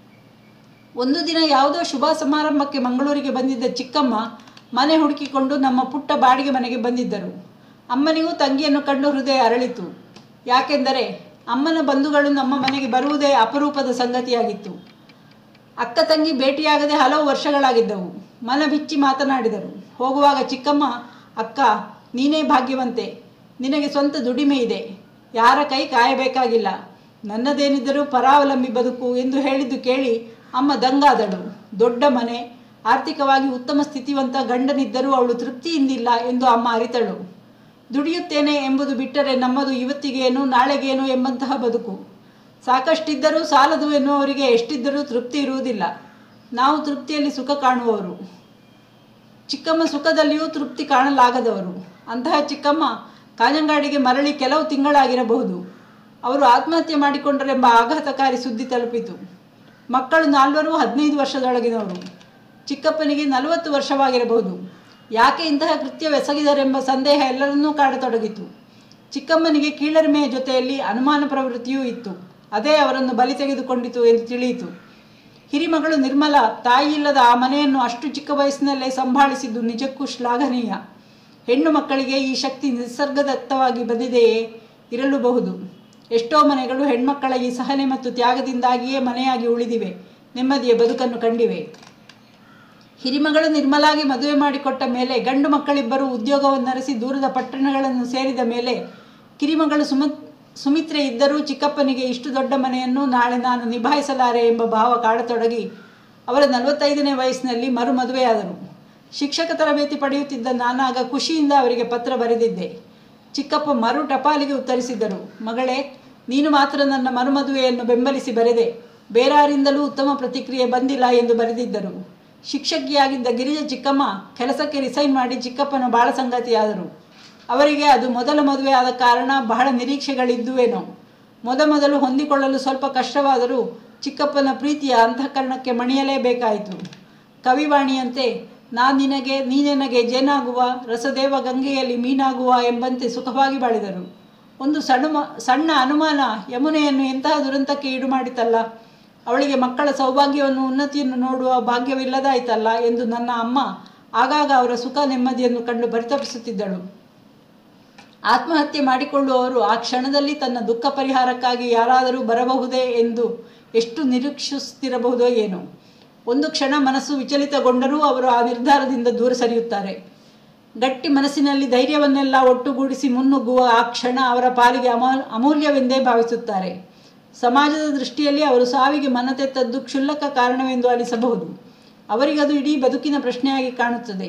Speaker 1: ಒಂದು ದಿನ ಯಾವುದೋ ಶುಭ ಸಮಾರಂಭಕ್ಕೆ ಮಂಗಳೂರಿಗೆ ಬಂದಿದ್ದ ಚಿಕ್ಕಮ್ಮ ಮನೆ ಹುಡುಕಿಕೊಂಡು ನಮ್ಮ ಪುಟ್ಟ ಬಾಡಿಗೆ ಮನೆಗೆ ಬಂದಿದ್ದರು ಅಮ್ಮನಿಗೂ ತಂಗಿಯನ್ನು ಕಂಡು ಹೃದಯ ಅರಳಿತು ಯಾಕೆಂದರೆ ಅಮ್ಮನ ಬಂಧುಗಳು ನಮ್ಮ ಮನೆಗೆ ಬರುವುದೇ ಅಪರೂಪದ ಸಂಗತಿಯಾಗಿತ್ತು ಅಕ್ಕ ತಂಗಿ ಭೇಟಿಯಾಗದೆ ಹಲವು ವರ್ಷಗಳಾಗಿದ್ದವು ಮನ ಬಿಚ್ಚಿ ಮಾತನಾಡಿದರು ಹೋಗುವಾಗ ಚಿಕ್ಕಮ್ಮ ಅಕ್ಕ ನೀನೇ ಭಾಗ್ಯವಂತೆ ನಿನಗೆ ಸ್ವಂತ ದುಡಿಮೆ ಇದೆ ಯಾರ ಕೈ ಕಾಯಬೇಕಾಗಿಲ್ಲ ನನ್ನದೇನಿದ್ದರೂ ಪರಾವಲಂಬಿ ಬದುಕು ಎಂದು ಹೇಳಿದ್ದು ಕೇಳಿ ಅಮ್ಮ ದಂಗಾದಳು ದೊಡ್ಡ ಮನೆ ಆರ್ಥಿಕವಾಗಿ ಉತ್ತಮ ಸ್ಥಿತಿವಂತ ಗಂಡನಿದ್ದರೂ ಅವಳು ತೃಪ್ತಿಯಿಂದಿಲ್ಲ ಎಂದು ಅಮ್ಮ ಅರಿತಳು ದುಡಿಯುತ್ತೇನೆ ಎಂಬುದು ಬಿಟ್ಟರೆ ನಮ್ಮದು ಇವತ್ತಿಗೇನು ನಾಳೆಗೇನು ಎಂಬಂತಹ ಬದುಕು ಸಾಕಷ್ಟಿದ್ದರೂ ಸಾಲದು ಎನ್ನುವವರಿಗೆ ಎಷ್ಟಿದ್ದರೂ ತೃಪ್ತಿ ಇರುವುದಿಲ್ಲ ನಾವು ತೃಪ್ತಿಯಲ್ಲಿ ಸುಖ ಕಾಣುವವರು ಚಿಕ್ಕಮ್ಮ ಸುಖದಲ್ಲಿಯೂ ತೃಪ್ತಿ ಕಾಣಲಾಗದವರು ಅಂತಹ ಚಿಕ್ಕಮ್ಮ ಕಾಂಜಂಗಾಡಿಗೆ ಮರಳಿ ಕೆಲವು ತಿಂಗಳಾಗಿರಬಹುದು ಅವರು ಆತ್ಮಹತ್ಯೆ ಮಾಡಿಕೊಂಡರೆಂಬ ಆಘಾತಕಾರಿ ಸುದ್ದಿ ತಲುಪಿತು ಮಕ್ಕಳು ನಾಲ್ವರು ಹದಿನೈದು ವರ್ಷದೊಳಗಿನವರು ಚಿಕ್ಕಪ್ಪನಿಗೆ ನಲವತ್ತು ವರ್ಷವಾಗಿರಬಹುದು ಯಾಕೆ ಇಂತಹ ಕೃತ್ಯವೆಸಗಿದರೆಂಬ ಸಂದೇಹ ಎಲ್ಲರನ್ನೂ ಕಾಡತೊಡಗಿತು ಚಿಕ್ಕಮ್ಮನಿಗೆ ಕೀಳರಿಮೆಯ ಜೊತೆಯಲ್ಲಿ ಅನುಮಾನ ಪ್ರವೃತ್ತಿಯೂ ಇತ್ತು ಅದೇ ಅವರನ್ನು ಬಲಿ ತೆಗೆದುಕೊಂಡಿತು ಎಂದು ತಿಳಿಯಿತು ಹಿರಿಮಗಳು ನಿರ್ಮಲ ತಾಯಿ ಇಲ್ಲದ ಆ ಮನೆಯನ್ನು ಅಷ್ಟು ಚಿಕ್ಕ ವಯಸ್ಸಿನಲ್ಲೇ ಸಂಭಾಳಿಸಿದ್ದು ನಿಜಕ್ಕೂ ಶ್ಲಾಘನೀಯ ಹೆಣ್ಣು ಮಕ್ಕಳಿಗೆ ಈ ಶಕ್ತಿ ನಿಸರ್ಗದತ್ತವಾಗಿ ಬಂದಿದೆಯೇ ಇರಲೂಬಹುದು ಎಷ್ಟೋ ಮನೆಗಳು ಹೆಣ್ಮಕ್ಕಳ ಈ ಸಹನೆ ಮತ್ತು ತ್ಯಾಗದಿಂದಾಗಿಯೇ ಮನೆಯಾಗಿ ಉಳಿದಿವೆ ನೆಮ್ಮದಿಯ ಬದುಕನ್ನು ಕಂಡಿವೆ ಹಿರಿಮಗಳು ನಿರ್ಮಲಾಗಿ ಮದುವೆ ಮಾಡಿಕೊಟ್ಟ ಮೇಲೆ ಗಂಡು ಮಕ್ಕಳಿಬ್ಬರು ಉದ್ಯೋಗವನ್ನರಸಿ ದೂರದ ಪಟ್ಟಣಗಳನ್ನು ಸೇರಿದ ಮೇಲೆ ಕಿರಿಮಗಳು ಸುಮ ಸುಮಿತ್ರೆ ಇದ್ದರೂ ಚಿಕ್ಕಪ್ಪನಿಗೆ ಇಷ್ಟು ದೊಡ್ಡ ಮನೆಯನ್ನು ನಾಳೆ ನಾನು ನಿಭಾಯಿಸಲಾರೆ ಎಂಬ ಭಾವ ಕಾಡತೊಡಗಿ ಅವರ ನಲವತ್ತೈದನೇ ವಯಸ್ಸಿನಲ್ಲಿ ಮರು ಮದುವೆಯಾದರು ಶಿಕ್ಷಕ ತರಬೇತಿ ಪಡೆಯುತ್ತಿದ್ದ ನಾನಾಗ ಖುಷಿಯಿಂದ ಅವರಿಗೆ ಪತ್ರ ಬರೆದಿದ್ದೆ ಚಿಕ್ಕಪ್ಪ ಮರು ಟಪಾಲಿಗೆ ಉತ್ತರಿಸಿದ್ದರು ಮಗಳೇ ನೀನು ಮಾತ್ರ ನನ್ನ ಮರುಮದುವೆಯನ್ನು ಬೆಂಬಲಿಸಿ ಬರೆದೆ ಬೇರಾರಿಂದಲೂ ಉತ್ತಮ ಪ್ರತಿಕ್ರಿಯೆ ಬಂದಿಲ್ಲ ಎಂದು ಬರೆದಿದ್ದರು ಶಿಕ್ಷಕಿಯಾಗಿದ್ದ ಗಿರಿಜ ಚಿಕ್ಕಮ್ಮ ಕೆಲಸಕ್ಕೆ ರಿಸೈನ್ ಮಾಡಿ ಚಿಕ್ಕಪ್ಪನ ಬಾಳ ಸಂಗತಿಯಾದರು ಅವರಿಗೆ ಅದು ಮೊದಲ ಮದುವೆ ಆದ ಕಾರಣ ಬಹಳ ನಿರೀಕ್ಷೆಗಳಿದ್ದುವೇನೋ ಮೊದಮೊದಲು ಹೊಂದಿಕೊಳ್ಳಲು ಸ್ವಲ್ಪ ಕಷ್ಟವಾದರೂ ಚಿಕ್ಕಪ್ಪನ ಪ್ರೀತಿಯ ಅಂತಃಕರಣಕ್ಕೆ ಮಣಿಯಲೇಬೇಕಾಯಿತು ಕವಿವಾಣಿಯಂತೆ ನಾ ನಿನಗೆ ನೀ ನನಗೆ ಜೇನಾಗುವ ರಸದೇವ ಗಂಗೆಯಲ್ಲಿ ಮೀನಾಗುವ ಎಂಬಂತೆ ಸುಖವಾಗಿ ಬಾಳಿದರು ಒಂದು ಸಣ್ಣ ಸಣ್ಣ ಅನುಮಾನ ಯಮುನೆಯನ್ನು ಎಂತಹ ದುರಂತಕ್ಕೆ ಈಡು ಮಾಡಿತಲ್ಲ ಅವಳಿಗೆ ಮಕ್ಕಳ ಸೌಭಾಗ್ಯವನ್ನು ಉನ್ನತಿಯನ್ನು ನೋಡುವ ಭಾಗ್ಯವಿಲ್ಲದಾಯ್ತಲ್ಲ ಎಂದು ನನ್ನ ಅಮ್ಮ ಆಗಾಗ ಅವರ ಸುಖ ನೆಮ್ಮದಿಯನ್ನು ಕಂಡು ಪರಿತಪಿಸುತ್ತಿದ್ದಳು ಆತ್ಮಹತ್ಯೆ ಮಾಡಿಕೊಳ್ಳುವವರು ಆ ಕ್ಷಣದಲ್ಲಿ ತನ್ನ ದುಃಖ ಪರಿಹಾರಕ್ಕಾಗಿ ಯಾರಾದರೂ ಬರಬಹುದೇ ಎಂದು ಎಷ್ಟು ನಿರೀಕ್ಷಿಸುತ್ತಿರಬಹುದೋ ಏನೋ ಒಂದು ಕ್ಷಣ ಮನಸ್ಸು ವಿಚಲಿತಗೊಂಡರೂ ಅವರು ಆ ನಿರ್ಧಾರದಿಂದ ದೂರ ಸರಿಯುತ್ತಾರೆ ಗಟ್ಟಿ ಮನಸ್ಸಿನಲ್ಲಿ ಧೈರ್ಯವನ್ನೆಲ್ಲ ಒಟ್ಟುಗೂಡಿಸಿ ಮುನ್ನುಗ್ಗುವ ಆ ಕ್ಷಣ ಅವರ ಪಾಲಿಗೆ ಅಮೂ ಅಮೂಲ್ಯವೆಂದೇ ಭಾವಿಸುತ್ತಾರೆ ಸಮಾಜದ ದೃಷ್ಟಿಯಲ್ಲಿ ಅವರು ಸಾವಿಗೆ ಮನತೆತ್ತದ್ದು ಕ್ಷುಲ್ಲಕ ಕಾರಣವೆಂದು ಅನಿಸಬಹುದು ಅವರಿಗದು ಇಡೀ ಬದುಕಿನ ಪ್ರಶ್ನೆಯಾಗಿ ಕಾಣುತ್ತದೆ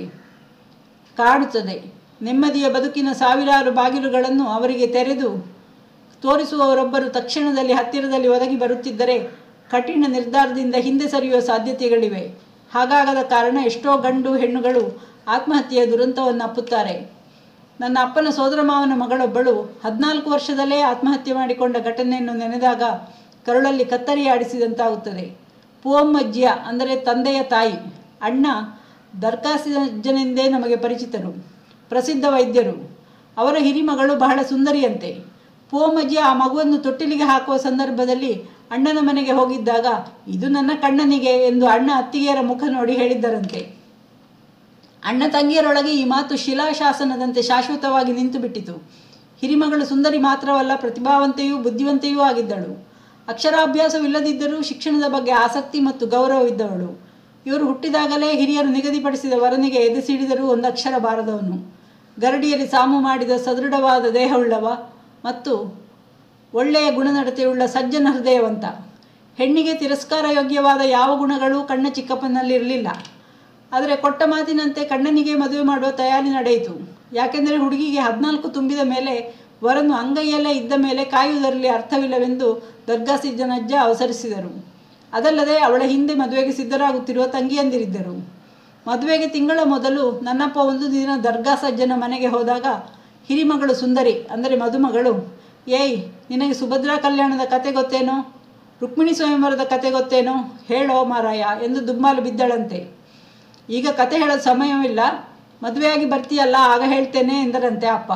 Speaker 1: ಕಾಡುತ್ತದೆ ನೆಮ್ಮದಿಯ ಬದುಕಿನ ಸಾವಿರಾರು ಬಾಗಿಲುಗಳನ್ನು ಅವರಿಗೆ ತೆರೆದು ತೋರಿಸುವವರೊಬ್ಬರು ತಕ್ಷಣದಲ್ಲಿ ಹತ್ತಿರದಲ್ಲಿ ಒದಗಿ ಬರುತ್ತಿದ್ದರೆ ಕಠಿಣ ನಿರ್ಧಾರದಿಂದ ಹಿಂದೆ ಸರಿಯುವ ಸಾಧ್ಯತೆಗಳಿವೆ ಹಾಗಾಗದ ಕಾರಣ ಎಷ್ಟೋ ಗಂಡು ಹೆಣ್ಣುಗಳು ಆತ್ಮಹತ್ಯೆಯ ದುರಂತವನ್ನು ಅಪ್ಪುತ್ತಾರೆ ನನ್ನ ಅಪ್ಪನ ಸೋದರ ಮಾವನ ಮಗಳೊಬ್ಬಳು ಹದಿನಾಲ್ಕು ವರ್ಷದಲ್ಲೇ ಆತ್ಮಹತ್ಯೆ ಮಾಡಿಕೊಂಡ ಘಟನೆಯನ್ನು ನೆನೆದಾಗ ಕರುಳಲ್ಲಿ ಕತ್ತರಿ ಆಡಿಸಿದಂತಾಗುತ್ತದೆ ಪೂವಮ್ಮಜ್ಜಿಯ ಅಂದರೆ ತಂದೆಯ ತಾಯಿ ಅಣ್ಣ ದರ್ಕಾಸಿಜನೆಂದೇ ನಮಗೆ ಪರಿಚಿತರು ಪ್ರಸಿದ್ಧ ವೈದ್ಯರು ಅವರ ಹಿರಿಮಗಳು ಬಹಳ ಸುಂದರಿಯಂತೆ ಪೂವಮ್ಮಜ್ಜಿ ಆ ಮಗುವನ್ನು ತೊಟ್ಟಿಲಿಗೆ ಹಾಕುವ ಸಂದರ್ಭದಲ್ಲಿ ಅಣ್ಣನ ಮನೆಗೆ ಹೋಗಿದ್ದಾಗ ಇದು ನನ್ನ ಕಣ್ಣನಿಗೆ ಎಂದು ಅಣ್ಣ ಅತ್ತಿಗೆಯರ ಮುಖ ನೋಡಿ ಹೇಳಿದ್ದರಂತೆ ಅಣ್ಣ ತಂಗಿಯರೊಳಗೆ ಈ ಮಾತು ಶಿಲಾಶಾಸನದಂತೆ ಶಾಶ್ವತವಾಗಿ ನಿಂತು ಬಿಟ್ಟಿತು ಹಿರಿಮಗಳು ಸುಂದರಿ ಮಾತ್ರವಲ್ಲ ಪ್ರತಿಭಾವಂತೆಯೂ ಬುದ್ಧಿವಂತೆಯೂ ಆಗಿದ್ದಳು ಅಕ್ಷರಾಭ್ಯಾಸವಿಲ್ಲದಿದ್ದರೂ ಶಿಕ್ಷಣದ ಬಗ್ಗೆ ಆಸಕ್ತಿ ಮತ್ತು ಗೌರವವಿದ್ದವಳು ಇವರು ಹುಟ್ಟಿದಾಗಲೇ ಹಿರಿಯರು ನಿಗದಿಪಡಿಸಿದ ವರನಿಗೆ ಎದೆಸಿಡಿದರೂ ಒಂದು ಅಕ್ಷರ ಬಾರದವನು ಗರಡಿಯಲ್ಲಿ ಸಾಮು ಮಾಡಿದ ಸದೃಢವಾದ ದೇಹವುಳ್ಳವ ಮತ್ತು ಒಳ್ಳೆಯ ಗುಣನಡತೆಯುಳ್ಳ ಸಜ್ಜನ ಹೃದಯವಂತ ಹೆಣ್ಣಿಗೆ ತಿರಸ್ಕಾರ ಯೋಗ್ಯವಾದ ಯಾವ ಗುಣಗಳು ಕಣ್ಣ ಚಿಕ್ಕಪ್ಪನಲ್ಲಿರಲಿಲ್ಲ ಆದರೆ ಕೊಟ್ಟ ಮಾತಿನಂತೆ ಕಣ್ಣನಿಗೆ ಮದುವೆ ಮಾಡುವ ತಯಾರಿ ನಡೆಯಿತು ಯಾಕೆಂದರೆ ಹುಡುಗಿಗೆ ಹದಿನಾಲ್ಕು ತುಂಬಿದ ಮೇಲೆ ವರನು ಅಂಗೈಯಲ್ಲೇ ಇದ್ದ ಮೇಲೆ ಕಾಯುವುದರಲ್ಲಿ ಅರ್ಥವಿಲ್ಲವೆಂದು ದರ್ಗಾ ಸಿದ್ದನಜ್ಜ ಅವಸರಿಸಿದರು ಅದಲ್ಲದೆ ಅವಳ ಹಿಂದೆ ಮದುವೆಗೆ ಸಿದ್ಧರಾಗುತ್ತಿರುವ ತಂಗಿಯಂದಿರಿದ್ದರು ಮದುವೆಗೆ ತಿಂಗಳ ಮೊದಲು ನನ್ನಪ್ಪ ಒಂದು ದಿನ ದರ್ಗಾ ಸಜ್ಜನ ಮನೆಗೆ ಹೋದಾಗ ಹಿರಿಮಗಳು ಸುಂದರಿ ಅಂದರೆ ಮದುಮಗಳು ಏಯ್ ನಿನಗೆ ಸುಭದ್ರಾ ಕಲ್ಯಾಣದ ಕತೆ ಗೊತ್ತೇನೋ ರುಕ್ಮಿಣಿ ಸ್ವಯಂವರದ ಕತೆ ಗೊತ್ತೇನೋ ಹೇಳೋ ಮಾರಾಯ ಎಂದು ದುಮ್ಮಾಲು ಬಿದ್ದಳಂತೆ ಈಗ ಕತೆ ಹೇಳೋ ಸಮಯವಿಲ್ಲ ಮದುವೆಯಾಗಿ ಬರ್ತೀಯಲ್ಲ ಆಗ ಹೇಳ್ತೇನೆ ಎಂದರಂತೆ ಅಪ್ಪ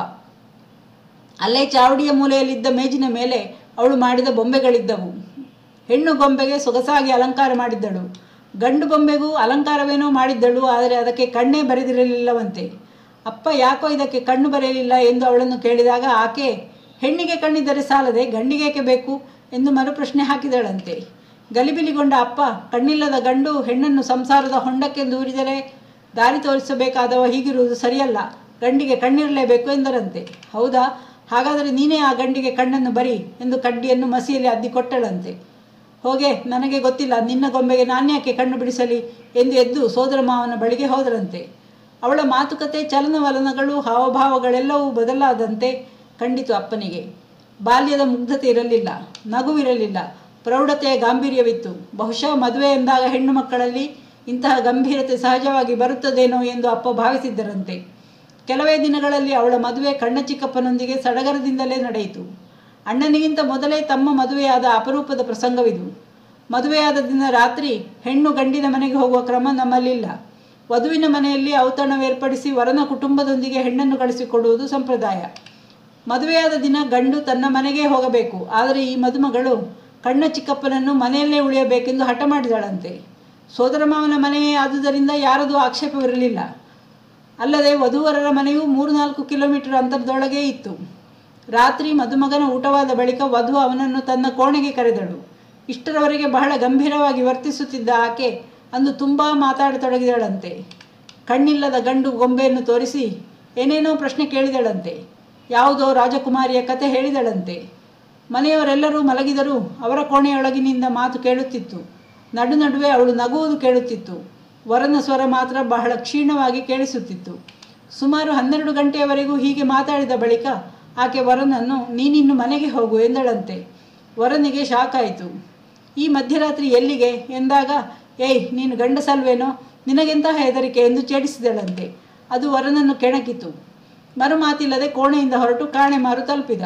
Speaker 1: ಅಲ್ಲೇ ಚಾವಡಿಯ ಮೂಲೆಯಲ್ಲಿದ್ದ ಮೇಜಿನ ಮೇಲೆ ಅವಳು ಮಾಡಿದ ಬೊಂಬೆಗಳಿದ್ದವು ಹೆಣ್ಣು ಗೊಂಬೆಗೆ ಸೊಗಸಾಗಿ ಅಲಂಕಾರ ಮಾಡಿದ್ದಳು ಗಂಡು ಬೊಂಬೆಗೂ ಅಲಂಕಾರವೇನೋ ಮಾಡಿದ್ದಳು ಆದರೆ ಅದಕ್ಕೆ ಕಣ್ಣೇ ಬರೆದಿರಲಿಲ್ಲವಂತೆ ಅಪ್ಪ ಯಾಕೋ ಇದಕ್ಕೆ ಕಣ್ಣು ಬರೆಯಲಿಲ್ಲ ಎಂದು ಅವಳನ್ನು ಕೇಳಿದಾಗ ಆಕೆ ಹೆಣ್ಣಿಗೆ ಕಣ್ಣಿದ್ದರೆ ಸಾಲದೆ ಗಂಡಿಗೇಕೆ ಬೇಕು ಎಂದು ಮರುಪ್ರಶ್ನೆ ಹಾಕಿದಳಂತೆ ಗಲಿಬಿಲಿಗೊಂಡ ಅಪ್ಪ ಕಣ್ಣಿಲ್ಲದ ಗಂಡು ಹೆಣ್ಣನ್ನು ಸಂಸಾರದ ಹೊಂಡಕ್ಕೆ ದೂರಿದರೆ ದಾರಿ ತೋರಿಸಬೇಕಾದವ ಹೀಗಿರುವುದು ಸರಿಯಲ್ಲ ಗಂಡಿಗೆ ಕಣ್ಣಿರಲೇಬೇಕು ಎಂದರಂತೆ ಹೌದಾ ಹಾಗಾದರೆ ನೀನೇ ಆ ಗಂಡಿಗೆ ಕಣ್ಣನ್ನು ಬರಿ ಎಂದು ಕಡ್ಡಿಯನ್ನು ಮಸಿಯಲ್ಲಿ ಅದ್ದಿ ಕೊಟ್ಟಳಂತೆ ಹೋಗೆ ನನಗೆ ಗೊತ್ತಿಲ್ಲ ನಿನ್ನ ಗೊಂಬೆಗೆ ನಾನ್ಯಾಕೆ ಕಣ್ಣು ಬಿಡಿಸಲಿ ಎಂದು ಎದ್ದು ಸೋದರ ಮಾವನ ಬಳಿಗೆ ಹೋದರಂತೆ ಅವಳ ಮಾತುಕತೆ ಚಲನವಲನಗಳು ಹಾವಭಾವಗಳೆಲ್ಲವೂ ಬದಲಾದಂತೆ ಕಂಡಿತು ಅಪ್ಪನಿಗೆ ಬಾಲ್ಯದ ಮುಗ್ಧತೆ ಇರಲಿಲ್ಲ ನಗುವಿರಲಿಲ್ಲ ಪ್ರೌಢತೆಯ ಗಾಂಭೀರ್ಯವಿತ್ತು ಬಹುಶಃ ಮದುವೆ ಎಂದಾಗ ಹೆಣ್ಣು ಮಕ್ಕಳಲ್ಲಿ ಇಂತಹ ಗಂಭೀರತೆ ಸಹಜವಾಗಿ ಬರುತ್ತದೇನೋ ಎಂದು ಅಪ್ಪ ಭಾವಿಸಿದ್ದರಂತೆ ಕೆಲವೇ ದಿನಗಳಲ್ಲಿ ಅವಳ ಮದುವೆ ಕಣ್ಣ ಚಿಕ್ಕಪ್ಪನೊಂದಿಗೆ ಸಡಗರದಿಂದಲೇ ನಡೆಯಿತು ಅಣ್ಣನಿಗಿಂತ ಮೊದಲೇ ತಮ್ಮ ಮದುವೆಯಾದ ಅಪರೂಪದ ಪ್ರಸಂಗವಿದು ಮದುವೆಯಾದ ದಿನ ರಾತ್ರಿ ಹೆಣ್ಣು ಗಂಡಿನ ಮನೆಗೆ ಹೋಗುವ ಕ್ರಮ ನಮ್ಮಲ್ಲಿಲ್ಲ ವಧುವಿನ ಮನೆಯಲ್ಲಿ ಔತಣವೇರ್ಪಡಿಸಿ ವರನ ಕುಟುಂಬದೊಂದಿಗೆ ಹೆಣ್ಣನ್ನು ಕಳಿಸಿಕೊಡುವುದು ಸಂಪ್ರದಾಯ ಮದುವೆಯಾದ ದಿನ ಗಂಡು ತನ್ನ ಮನೆಗೆ ಹೋಗಬೇಕು ಆದರೆ ಈ ಮದುಮಗಳು ಕಣ್ಣ ಚಿಕ್ಕಪ್ಪನನ್ನು ಮನೆಯಲ್ಲೇ ಉಳಿಯಬೇಕೆಂದು ಹಠ ಮಾಡಿದಳಂತೆ ಸೋದರ ಮಾವನ ಮನೆಯೇ ಆದುದರಿಂದ ಯಾರದೂ ಆಕ್ಷೇಪವಿರಲಿಲ್ಲ ಅಲ್ಲದೆ ವಧುವರರ ಮನೆಯು ಮೂರು ನಾಲ್ಕು ಕಿಲೋಮೀಟರ್ ಅಂತರದೊಳಗೇ ಇತ್ತು ರಾತ್ರಿ ಮದುಮಗನ ಊಟವಾದ ಬಳಿಕ ವಧು ಅವನನ್ನು ತನ್ನ ಕೋಣೆಗೆ ಕರೆದಳು ಇಷ್ಟರವರೆಗೆ ಬಹಳ ಗಂಭೀರವಾಗಿ ವರ್ತಿಸುತ್ತಿದ್ದ ಆಕೆ ಅಂದು ತುಂಬ ಮಾತಾಡತೊಡಗಿದಳಂತೆ ಕಣ್ಣಿಲ್ಲದ ಗಂಡು ಗೊಂಬೆಯನ್ನು ತೋರಿಸಿ ಏನೇನೋ ಪ್ರಶ್ನೆ ಕೇಳಿದಳಂತೆ ಯಾವುದೋ ರಾಜಕುಮಾರಿಯ ಕತೆ ಹೇಳಿದಳಂತೆ ಮನೆಯವರೆಲ್ಲರೂ ಮಲಗಿದರೂ ಅವರ ಕೋಣೆಯೊಳಗಿನಿಂದ ಮಾತು ಕೇಳುತ್ತಿತ್ತು ನಡು ನಡುವೆ ಅವಳು ನಗುವುದು ಕೇಳುತ್ತಿತ್ತು ವರನ ಸ್ವರ ಮಾತ್ರ ಬಹಳ ಕ್ಷೀಣವಾಗಿ ಕೇಳಿಸುತ್ತಿತ್ತು ಸುಮಾರು ಹನ್ನೆರಡು ಗಂಟೆಯವರೆಗೂ ಹೀಗೆ ಮಾತಾಡಿದ ಬಳಿಕ ಆಕೆ ವರನನ್ನು ನೀನಿನ್ನು ಮನೆಗೆ ಹೋಗು ಎಂದಳಂತೆ ವರನಿಗೆ ಶಾಕ್ ಆಯಿತು ಈ ಮಧ್ಯರಾತ್ರಿ ಎಲ್ಲಿಗೆ ಎಂದಾಗ ಏಯ್ ನೀನು ಗಂಡಸಲ್ವೇನೋ ನಿನಗೆಂತಹ ಹೆದರಿಕೆ ಎಂದು ಚೇಡಿಸಿದಳಂತೆ ಅದು ವರನನ್ನು ಕೆಣಕಿತು ಮರುಮಾತಿಲ್ಲದೆ ಕೋಣೆಯಿಂದ ಹೊರಟು ಕಾಣೆ ಮಾರು ತಲುಪಿದ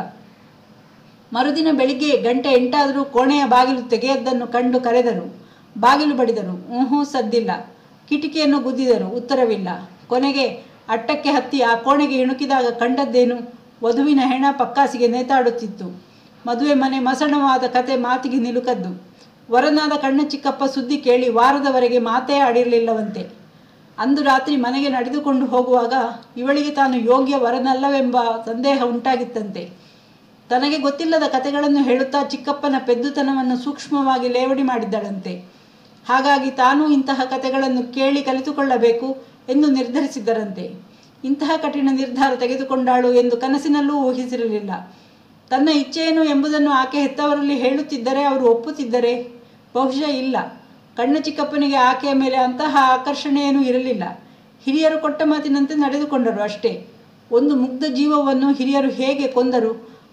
Speaker 1: ಮರುದಿನ ಬೆಳಿಗ್ಗೆ ಗಂಟೆ ಎಂಟಾದರೂ ಕೋಣೆಯ ಬಾಗಿಲು ತೆಗೆಯದ್ದನ್ನು ಕಂಡು ಕರೆದರು ಬಾಗಿಲು ಬಡಿದರು ಊಹೂ ಸದ್ದಿಲ್ಲ ಕಿಟಿಕಿಯನ್ನು ಗುದ್ದಿದರು ಉತ್ತರವಿಲ್ಲ ಕೊನೆಗೆ ಅಟ್ಟಕ್ಕೆ ಹತ್ತಿ ಆ ಕೋಣೆಗೆ ಇಣುಕಿದಾಗ ಕಂಡದ್ದೇನು ವಧುವಿನ ಹೆಣ ಪಕ್ಕಾಸಿಗೆ ನೇತಾಡುತ್ತಿತ್ತು ಮದುವೆ ಮನೆ ಮಸಣವಾದ ಕತೆ ಮಾತಿಗೆ ನಿಲುಕದ್ದು ವರನಾದ ಕಣ್ಣ ಚಿಕ್ಕಪ್ಪ ಸುದ್ದಿ ಕೇಳಿ ವಾರದವರೆಗೆ ಮಾತೇ ಆಡಿರಲಿಲ್ಲವಂತೆ ಅಂದು ರಾತ್ರಿ ಮನೆಗೆ ನಡೆದುಕೊಂಡು ಹೋಗುವಾಗ ಇವಳಿಗೆ ತಾನು ಯೋಗ್ಯ ವರನಲ್ಲವೆಂಬ ಸಂದೇಹ ಉಂಟಾಗಿತ್ತಂತೆ ತನಗೆ ಗೊತ್ತಿಲ್ಲದ ಕತೆಗಳನ್ನು ಹೇಳುತ್ತಾ ಚಿಕ್ಕಪ್ಪನ ಪೆದ್ದುತನವನ್ನು ಸೂಕ್ಷ್ಮವಾಗಿ ಲೇವಡಿ ಮಾಡಿದ್ದಳಂತೆ ಹಾಗಾಗಿ ತಾನೂ ಇಂತಹ ಕತೆಗಳನ್ನು ಕೇಳಿ ಕಲಿತುಕೊಳ್ಳಬೇಕು ಎಂದು ನಿರ್ಧರಿಸಿದ್ದರಂತೆ ಇಂತಹ ಕಠಿಣ ನಿರ್ಧಾರ ತೆಗೆದುಕೊಂಡಾಳು ಎಂದು ಕನಸಿನಲ್ಲೂ ಊಹಿಸಿರಲಿಲ್ಲ ತನ್ನ ಇಚ್ಛೆಯೇನು ಎಂಬುದನ್ನು ಆಕೆ ಹೆತ್ತವರಲ್ಲಿ ಹೇಳುತ್ತಿದ್ದರೆ ಅವರು ಒಪ್ಪುತ್ತಿದ್ದರೆ ಬಹುಶಃ ಇಲ್ಲ ಕಣ್ಣ ಚಿಕ್ಕಪ್ಪನಿಗೆ ಆಕೆಯ ಮೇಲೆ ಅಂತಹ ಆಕರ್ಷಣೆಯೇನೂ ಇರಲಿಲ್ಲ ಹಿರಿಯರು ಕೊಟ್ಟ ಮಾತಿನಂತೆ ನಡೆದುಕೊಂಡರು ಅಷ್ಟೇ ಒಂದು ಮುಗ್ಧ ಜೀವವನ್ನು ಹಿರಿಯರು ಹೇಗೆ ಕೊಂದರು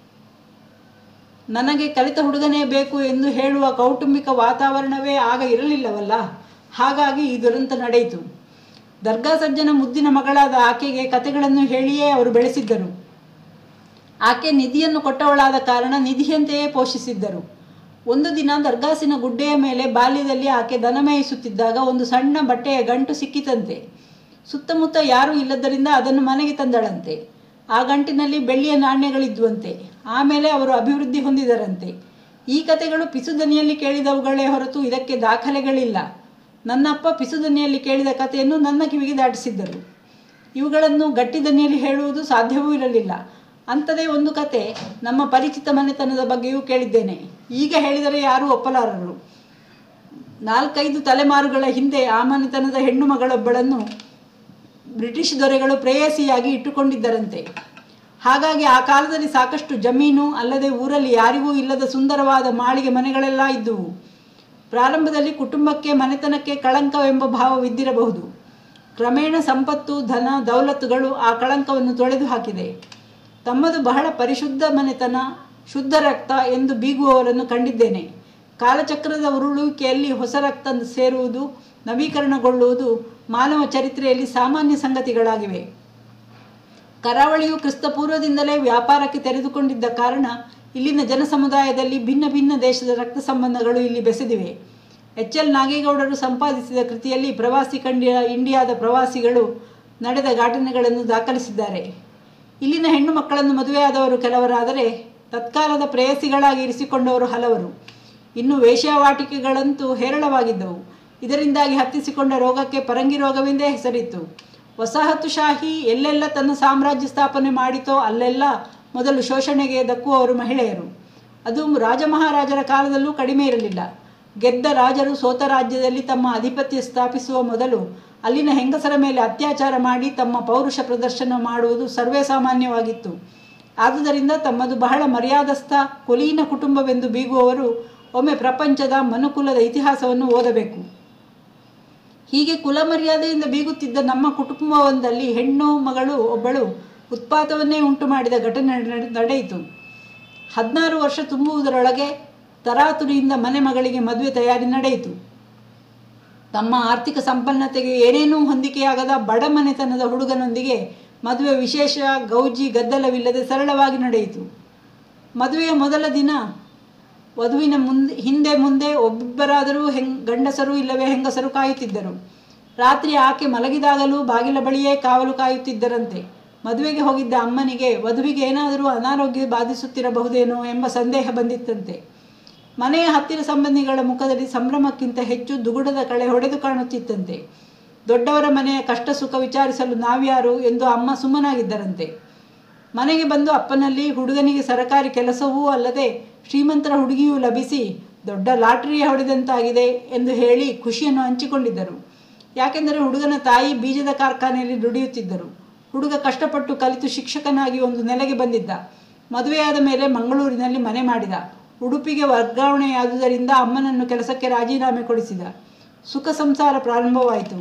Speaker 1: ನನಗೆ ಕಲಿತ ಹುಡುಗನೇ ಬೇಕು ಎಂದು ಹೇಳುವ ಕೌಟುಂಬಿಕ ವಾತಾವರಣವೇ ಆಗ ಇರಲಿಲ್ಲವಲ್ಲ ಹಾಗಾಗಿ ಈ ದುರಂತ ನಡೆಯಿತು ದರ್ಗಾ ಸಜ್ಜನ ಮುದ್ದಿನ ಮಗಳಾದ ಆಕೆಗೆ ಕತೆಗಳನ್ನು ಹೇಳಿಯೇ ಅವರು ಬೆಳೆಸಿದ್ದರು ಆಕೆ ನಿಧಿಯನ್ನು ಕೊಟ್ಟವಳಾದ ಕಾರಣ ನಿಧಿಯಂತೆಯೇ ಪೋಷಿಸಿದ್ದರು ಒಂದು ದಿನ ದರ್ಗಾಸಿನ ಗುಡ್ಡೆಯ ಮೇಲೆ ಬಾಲ್ಯದಲ್ಲಿ ಆಕೆ ದನ ಮೇಯಿಸುತ್ತಿದ್ದಾಗ ಒಂದು ಸಣ್ಣ ಬಟ್ಟೆಯ ಗಂಟು ಸಿಕ್ಕಿತಂತೆ ಸುತ್ತಮುತ್ತ ಯಾರೂ ಇಲ್ಲದರಿಂದ ಅದನ್ನು ಮನೆಗೆ ತಂದಳಂತೆ ಆ ಗಂಟಿನಲ್ಲಿ ಬೆಳ್ಳಿಯ ನಾಣ್ಯಗಳಿದ್ವಂತೆ ಆಮೇಲೆ ಅವರು ಅಭಿವೃದ್ಧಿ ಹೊಂದಿದರಂತೆ ಈ ಕತೆಗಳು ಪಿಸುದನಿಯಲ್ಲಿ ಕೇಳಿದವುಗಳೇ ಹೊರತು ಇದಕ್ಕೆ ದಾಖಲೆಗಳಿಲ್ಲ ನನ್ನಪ್ಪ ಪಿಸುದನಿಯಲ್ಲಿ ಕೇಳಿದ ಕಥೆಯನ್ನು ನನ್ನ ಕಿವಿಗೆ ದಾಟಿಸಿದ್ದರು ಇವುಗಳನ್ನು ಗಟ್ಟಿ ದನಿಯಲ್ಲಿ ಹೇಳುವುದು ಸಾಧ್ಯವೂ ಇರಲಿಲ್ಲ ಅಂಥದೇ ಒಂದು ಕತೆ ನಮ್ಮ ಪರಿಚಿತ ಮನೆತನದ ಬಗ್ಗೆಯೂ ಕೇಳಿದ್ದೇನೆ ಈಗ ಹೇಳಿದರೆ ಯಾರೂ ಒಪ್ಪಲಾರರು ನಾಲ್ಕೈದು ತಲೆಮಾರುಗಳ ಹಿಂದೆ ಆ ಮನೆತನದ ಹೆಣ್ಣು ಮಗಳೊಬ್ಬಳನ್ನು ಬ್ರಿಟಿಷ್ ದೊರೆಗಳು ಪ್ರೇಯಸಿಯಾಗಿ ಇಟ್ಟುಕೊಂಡಿದ್ದರಂತೆ ಹಾಗಾಗಿ ಆ ಕಾಲದಲ್ಲಿ ಸಾಕಷ್ಟು ಜಮೀನು ಅಲ್ಲದೆ ಊರಲ್ಲಿ ಯಾರಿಗೂ ಇಲ್ಲದ ಸುಂದರವಾದ ಮಾಳಿಗೆ ಮನೆಗಳೆಲ್ಲ ಇದ್ದುವು ಪ್ರಾರಂಭದಲ್ಲಿ ಕುಟುಂಬಕ್ಕೆ ಮನೆತನಕ್ಕೆ ಕಳಂಕವೆಂಬ ಭಾವವಿದ್ದಿರಬಹುದು ಕ್ರಮೇಣ ಸಂಪತ್ತು ಧನ ದೌಲತ್ತುಗಳು ಆ ಕಳಂಕವನ್ನು ತೊಳೆದು ಹಾಕಿದೆ ತಮ್ಮದು ಬಹಳ ಪರಿಶುದ್ಧ ಮನೆತನ ಶುದ್ಧ ರಕ್ತ ಎಂದು ಬೀಗುವವರನ್ನು ಕಂಡಿದ್ದೇನೆ ಕಾಲಚಕ್ರದ ಉರುಳುವಿಕೆಯಲ್ಲಿ ಹೊಸ ರಕ್ತ ಸೇರುವುದು ನವೀಕರಣಗೊಳ್ಳುವುದು ಮಾನವ ಚರಿತ್ರೆಯಲ್ಲಿ ಸಾಮಾನ್ಯ ಸಂಗತಿಗಳಾಗಿವೆ ಕರಾವಳಿಯು ಕ್ರಿಸ್ತಪೂರ್ವದಿಂದಲೇ ವ್ಯಾಪಾರಕ್ಕೆ ತೆರೆದುಕೊಂಡಿದ್ದ ಕಾರಣ ಇಲ್ಲಿನ ಜನಸಮುದಾಯದಲ್ಲಿ ಭಿನ್ನ ಭಿನ್ನ ದೇಶದ ರಕ್ತ ಸಂಬಂಧಗಳು ಇಲ್ಲಿ ಬೆಸೆದಿವೆ ಎಚ್ ಎಲ್ ನಾಗೇಗೌಡರು ಸಂಪಾದಿಸಿದ ಕೃತಿಯಲ್ಲಿ ಪ್ರವಾಸಿ ಕಂಡಿಯ ಇಂಡಿಯಾದ ಪ್ರವಾಸಿಗಳು ನಡೆದ ಘಟನೆಗಳನ್ನು ದಾಖಲಿಸಿದ್ದಾರೆ ಇಲ್ಲಿನ ಹೆಣ್ಣು ಮಕ್ಕಳನ್ನು ಮದುವೆಯಾದವರು ಕೆಲವರಾದರೆ ತತ್ಕಾಲದ ಪ್ರೇಯಸಿಗಳಾಗಿ ಇರಿಸಿಕೊಂಡವರು ಹಲವರು ಇನ್ನು ವೇಶ್ಯಾವಾಟಿಕೆಗಳಂತೂ ಹೇರಳವಾಗಿದ್ದವು ಇದರಿಂದಾಗಿ ಹತ್ತಿಸಿಕೊಂಡ ರೋಗಕ್ಕೆ ಪರಂಗಿ ರೋಗವೆಂದೇ ಹೆಸರಿತ್ತು ವಸಾಹತುಶಾಹಿ ಎಲ್ಲೆಲ್ಲ ತನ್ನ ಸಾಮ್ರಾಜ್ಯ ಸ್ಥಾಪನೆ ಮಾಡಿತೋ ಅಲ್ಲೆಲ್ಲ ಮೊದಲು ಶೋಷಣೆಗೆ ದಕ್ಕುವವರು ಮಹಿಳೆಯರು ಅದು ರಾಜಮಹಾರಾಜರ ಕಾಲದಲ್ಲೂ ಕಡಿಮೆ ಇರಲಿಲ್ಲ ಗೆದ್ದ ರಾಜರು ಸೋತ ರಾಜ್ಯದಲ್ಲಿ ತಮ್ಮ ಆಧಿಪತ್ಯ ಸ್ಥಾಪಿಸುವ ಮೊದಲು ಅಲ್ಲಿನ ಹೆಂಗಸರ ಮೇಲೆ ಅತ್ಯಾಚಾರ ಮಾಡಿ ತಮ್ಮ ಪೌರುಷ ಪ್ರದರ್ಶನ ಮಾಡುವುದು ಸರ್ವೇ ಸಾಮಾನ್ಯವಾಗಿತ್ತು ಆದುದರಿಂದ ತಮ್ಮದು ಬಹಳ ಮರ್ಯಾದಸ್ಥ ಕುಲೀನ ಕುಟುಂಬವೆಂದು ಬೀಗುವವರು ಒಮ್ಮೆ ಪ್ರಪಂಚದ ಮನುಕುಲದ ಇತಿಹಾಸವನ್ನು ಓದಬೇಕು ಹೀಗೆ ಕುಲ ಮರ್ಯಾದೆಯಿಂದ ಬೀಗುತ್ತಿದ್ದ ನಮ್ಮ ಕುಟುಂಬವೊಂದಲ್ಲಿ ಹೆಣ್ಣು ಮಗಳು ಒಬ್ಬಳು ಉತ್ಪಾತವನ್ನೇ ಉಂಟು ಮಾಡಿದ ಘಟನೆ ನಡೆಯಿತು ಹದಿನಾರು ವರ್ಷ ತುಂಬುವುದರೊಳಗೆ ತರಾತುರಿಯಿಂದ ಮನೆ ಮಗಳಿಗೆ ಮದುವೆ ತಯಾರಿ ನಡೆಯಿತು ತಮ್ಮ ಆರ್ಥಿಕ ಸಂಪನ್ನತೆಗೆ ಏನೇನೂ ಹೊಂದಿಕೆಯಾಗದ ಬಡ ಮನೆತನದ ಹುಡುಗನೊಂದಿಗೆ ಮದುವೆ ವಿಶೇಷ ಗೌಜಿ ಗದ್ದಲವಿಲ್ಲದೆ ಸರಳವಾಗಿ ನಡೆಯಿತು ಮದುವೆಯ ಮೊದಲ ದಿನ ವಧುವಿನ ಮುಂದೆ ಹಿಂದೆ ಮುಂದೆ ಒಬ್ಬೊಬ್ಬರಾದರೂ ಹೆಂಗ್ ಗಂಡಸರು ಇಲ್ಲವೇ ಹೆಂಗಸರು ಕಾಯುತ್ತಿದ್ದರು ರಾತ್ರಿ ಆಕೆ ಮಲಗಿದಾಗಲೂ ಬಾಗಿಲ ಬಳಿಯೇ ಕಾವಲು ಕಾಯುತ್ತಿದ್ದರಂತೆ ಮದುವೆಗೆ ಹೋಗಿದ್ದ ಅಮ್ಮನಿಗೆ ವಧುವಿಗೆ ಏನಾದರೂ ಅನಾರೋಗ್ಯ ಬಾಧಿಸುತ್ತಿರಬಹುದೇನೋ ಎಂಬ ಸಂದೇಹ ಬಂದಿತ್ತಂತೆ ಮನೆಯ ಹತ್ತಿರ ಸಂಬಂಧಿಗಳ ಮುಖದಲ್ಲಿ ಸಂಭ್ರಮಕ್ಕಿಂತ ಹೆಚ್ಚು ದುಗುಡದ ಕಳೆ ಹೊಡೆದು ಕಾಣುತ್ತಿತ್ತಂತೆ ದೊಡ್ಡವರ ಮನೆಯ ಕಷ್ಟ ಸುಖ ವಿಚಾರಿಸಲು ನಾವ್ಯಾರು ಎಂದು ಅಮ್ಮ ಸುಮ್ಮನಾಗಿದ್ದರಂತೆ ಮನೆಗೆ ಬಂದು ಅಪ್ಪನಲ್ಲಿ ಹುಡುಗನಿಗೆ ಸರಕಾರಿ ಕೆಲಸವೂ ಅಲ್ಲದೆ ಶ್ರೀಮಂತರ ಹುಡುಗಿಯೂ ಲಭಿಸಿ ದೊಡ್ಡ ಲಾಟರಿ ಹೊಡೆದಂತಾಗಿದೆ ಎಂದು ಹೇಳಿ ಖುಷಿಯನ್ನು ಹಂಚಿಕೊಂಡಿದ್ದರು ಯಾಕೆಂದರೆ ಹುಡುಗನ ತಾಯಿ ಬೀಜದ ಕಾರ್ಖಾನೆಯಲ್ಲಿ ದುಡಿಯುತ್ತಿದ್ದರು ಹುಡುಗ ಕಷ್ಟಪಟ್ಟು ಕಲಿತು ಶಿಕ್ಷಕನಾಗಿ ಒಂದು ನೆಲೆಗೆ ಬಂದಿದ್ದ ಮದುವೆಯಾದ ಮೇಲೆ ಮಂಗಳೂರಿನಲ್ಲಿ ಮನೆ ಮಾಡಿದ ಉಡುಪಿಗೆ ವರ್ಗಾವಣೆಯಾದುದರಿಂದ ಅಮ್ಮನನ್ನು ಕೆಲಸಕ್ಕೆ ರಾಜೀನಾಮೆ ಕೊಡಿಸಿದ ಸುಖ ಸಂಸಾರ ಪ್ರಾರಂಭವಾಯಿತು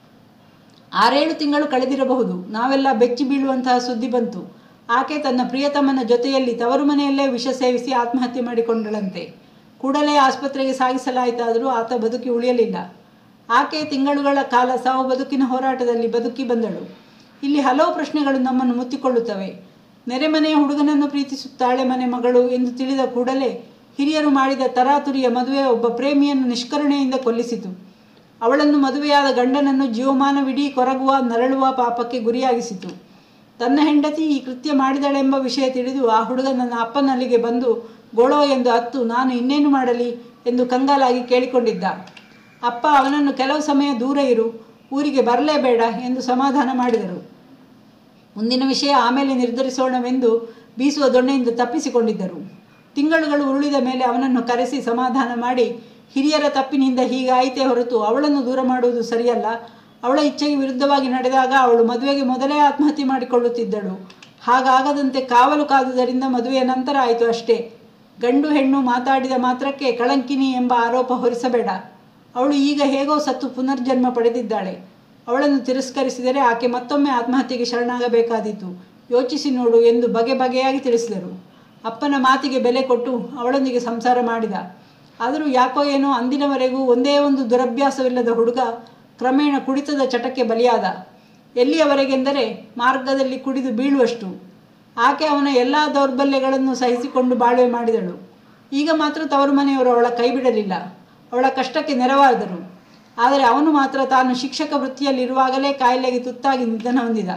Speaker 1: ಆರೇಳು ತಿಂಗಳು ಕಳೆದಿರಬಹುದು ನಾವೆಲ್ಲ ಬೆಚ್ಚಿ ಬೀಳುವಂತಹ ಸುದ್ದಿ ಬಂತು ಆಕೆ ತನ್ನ ಪ್ರಿಯತಮನ ಜೊತೆಯಲ್ಲಿ ತವರು ಮನೆಯಲ್ಲೇ ವಿಷ ಸೇವಿಸಿ ಆತ್ಮಹತ್ಯೆ ಮಾಡಿಕೊಂಡಳಂತೆ ಕೂಡಲೇ ಆಸ್ಪತ್ರೆಗೆ ಸಾಗಿಸಲಾಯಿತಾದರೂ ಆತ ಬದುಕಿ ಉಳಿಯಲಿಲ್ಲ ಆಕೆ ತಿಂಗಳುಗಳ ಕಾಲ ಸಾವು ಬದುಕಿನ ಹೋರಾಟದಲ್ಲಿ ಬದುಕಿ ಬಂದಳು ಇಲ್ಲಿ ಹಲವು ಪ್ರಶ್ನೆಗಳು ನಮ್ಮನ್ನು ಮುತ್ತಿಕೊಳ್ಳುತ್ತವೆ ನೆರೆಮನೆಯ ಹುಡುಗನನ್ನು ಪ್ರೀತಿಸುತ್ತಾಳೆ ಮನೆ ಮಗಳು ಎಂದು ತಿಳಿದ ಕೂಡಲೇ ಹಿರಿಯರು ಮಾಡಿದ ತರಾತುರಿಯ ಮದುವೆ ಒಬ್ಬ ಪ್ರೇಮಿಯನ್ನು ನಿಷ್ಕರುಣೆಯಿಂದ ಕೊಲ್ಲಿಸಿತು ಅವಳನ್ನು ಮದುವೆಯಾದ ಗಂಡನನ್ನು ಜೀವಮಾನವಿಡೀ ಕೊರಗುವ ನರಳುವ ಪಾಪಕ್ಕೆ ಗುರಿಯಾಗಿಸಿತು ತನ್ನ ಹೆಂಡತಿ ಈ ಕೃತ್ಯ ಮಾಡಿದಳೆಂಬ ವಿಷಯ ತಿಳಿದು ಆ ಹುಡುಗ ನನ್ನ ಅಪ್ಪನಲ್ಲಿಗೆ ಬಂದು ಗೋಳೋ ಎಂದು ಅತ್ತು ನಾನು ಇನ್ನೇನು ಮಾಡಲಿ ಎಂದು ಕಂಗಾಲಾಗಿ ಕೇಳಿಕೊಂಡಿದ್ದ ಅಪ್ಪ ಅವನನ್ನು ಕೆಲವು ಸಮಯ ದೂರ ಇರು ಊರಿಗೆ ಬರಲೇಬೇಡ ಎಂದು ಸಮಾಧಾನ ಮಾಡಿದರು ಮುಂದಿನ ವಿಷಯ ಆಮೇಲೆ ನಿರ್ಧರಿಸೋಣವೆಂದು ಬೀಸುವ ದೊಣ್ಣೆಯಿಂದ ತಪ್ಪಿಸಿಕೊಂಡಿದ್ದರು ತಿಂಗಳುಗಳು ಉರುಳಿದ ಮೇಲೆ ಅವನನ್ನು ಕರೆಸಿ ಸಮಾಧಾನ ಮಾಡಿ ಹಿರಿಯರ ತಪ್ಪಿನಿಂದ ಹೀಗಾಯಿತೇ ಹೊರತು ಅವಳನ್ನು ದೂರ ಮಾಡುವುದು ಸರಿಯಲ್ಲ ಅವಳ ಇಚ್ಛೆಗೆ ವಿರುದ್ಧವಾಗಿ ನಡೆದಾಗ ಅವಳು ಮದುವೆಗೆ ಮೊದಲೇ ಆತ್ಮಹತ್ಯೆ ಮಾಡಿಕೊಳ್ಳುತ್ತಿದ್ದಳು ಹಾಗಾಗದಂತೆ ಕಾವಲು ಕಾದುದರಿಂದ ಮದುವೆಯ ನಂತರ ಆಯಿತು ಅಷ್ಟೇ ಗಂಡು ಹೆಣ್ಣು ಮಾತಾಡಿದ ಮಾತ್ರಕ್ಕೆ ಕಳಂಕಿನಿ ಎಂಬ ಆರೋಪ ಹೊರಿಸಬೇಡ ಅವಳು ಈಗ ಹೇಗೋ ಸತ್ತು ಪುನರ್ಜನ್ಮ ಪಡೆದಿದ್ದಾಳೆ ಅವಳನ್ನು ತಿರಸ್ಕರಿಸಿದರೆ ಆಕೆ ಮತ್ತೊಮ್ಮೆ ಆತ್ಮಹತ್ಯೆಗೆ ಶರಣಾಗಬೇಕಾದೀತು ಯೋಚಿಸಿ ನೋಡು ಎಂದು ಬಗೆ ಬಗೆಯಾಗಿ ತಿಳಿಸಿದರು ಅಪ್ಪನ ಮಾತಿಗೆ ಬೆಲೆ ಕೊಟ್ಟು ಅವಳೊಂದಿಗೆ ಸಂಸಾರ ಮಾಡಿದ ಆದರೂ ಯಾಕೋ ಏನೋ ಅಂದಿನವರೆಗೂ ಒಂದೇ ಒಂದು ದುರಭ್ಯಾಸವಿಲ್ಲದ ಹುಡುಗ ಕ್ರಮೇಣ ಕುಡಿತದ ಚಟಕ್ಕೆ ಬಲಿಯಾದ ಎಲ್ಲಿಯವರೆಗೆಂದರೆ ಮಾರ್ಗದಲ್ಲಿ ಕುಡಿದು ಬೀಳುವಷ್ಟು ಆಕೆ ಅವನ ಎಲ್ಲ ದೌರ್ಬಲ್ಯಗಳನ್ನು ಸಹಿಸಿಕೊಂಡು ಬಾಳ್ವೆ ಮಾಡಿದಳು ಈಗ ಮಾತ್ರ ತವರು ಮನೆಯವರು ಅವಳ ಕೈ ಬಿಡಲಿಲ್ಲ ಅವಳ ಕಷ್ಟಕ್ಕೆ ನೆರವಾದರು ಆದರೆ ಅವನು ಮಾತ್ರ ತಾನು ಶಿಕ್ಷಕ ವೃತ್ತಿಯಲ್ಲಿರುವಾಗಲೇ ಕಾಯಿಲೆಗೆ ತುತ್ತಾಗಿ ನಿಧನ ಹೊಂದಿದ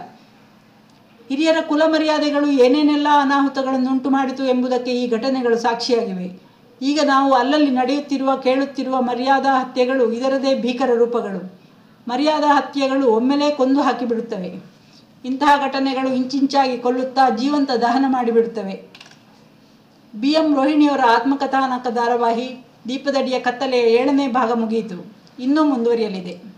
Speaker 1: ಹಿರಿಯರ ಕುಲ ಮರ್ಯಾದೆಗಳು ಏನೇನೆಲ್ಲ ಅನಾಹುತಗಳನ್ನು ಉಂಟು ಮಾಡಿತು ಎಂಬುದಕ್ಕೆ ಈ ಘಟನೆಗಳು ಸಾಕ್ಷಿಯಾಗಿವೆ ಈಗ ನಾವು ಅಲ್ಲಲ್ಲಿ ನಡೆಯುತ್ತಿರುವ ಕೇಳುತ್ತಿರುವ ಮರ್ಯಾದಾ ಹತ್ಯೆಗಳು ಇದರದೇ ಭೀಕರ ರೂಪಗಳು ಮರ್ಯಾದಾ ಹತ್ಯೆಗಳು ಒಮ್ಮೆಲೇ ಕೊಂದು ಹಾಕಿಬಿಡುತ್ತವೆ ಇಂತಹ ಘಟನೆಗಳು ಇಂಚಿಂಚಾಗಿ ಕೊಲ್ಲುತ್ತಾ ಜೀವಂತ ದಹನ ಮಾಡಿಬಿಡುತ್ತವೆ ಬಿ ಎಂ ರೋಹಿಣಿಯವರ ಆತ್ಮಕಥಾನಕ ಧಾರಾವಾಹಿ ದೀಪದಡಿಯ ಕತ್ತಲೆಯ ಏಳನೇ ಭಾಗ ಮುಗಿಯಿತು ಇನ್ನೂ ಮುಂದುವರಿಯಲಿದೆ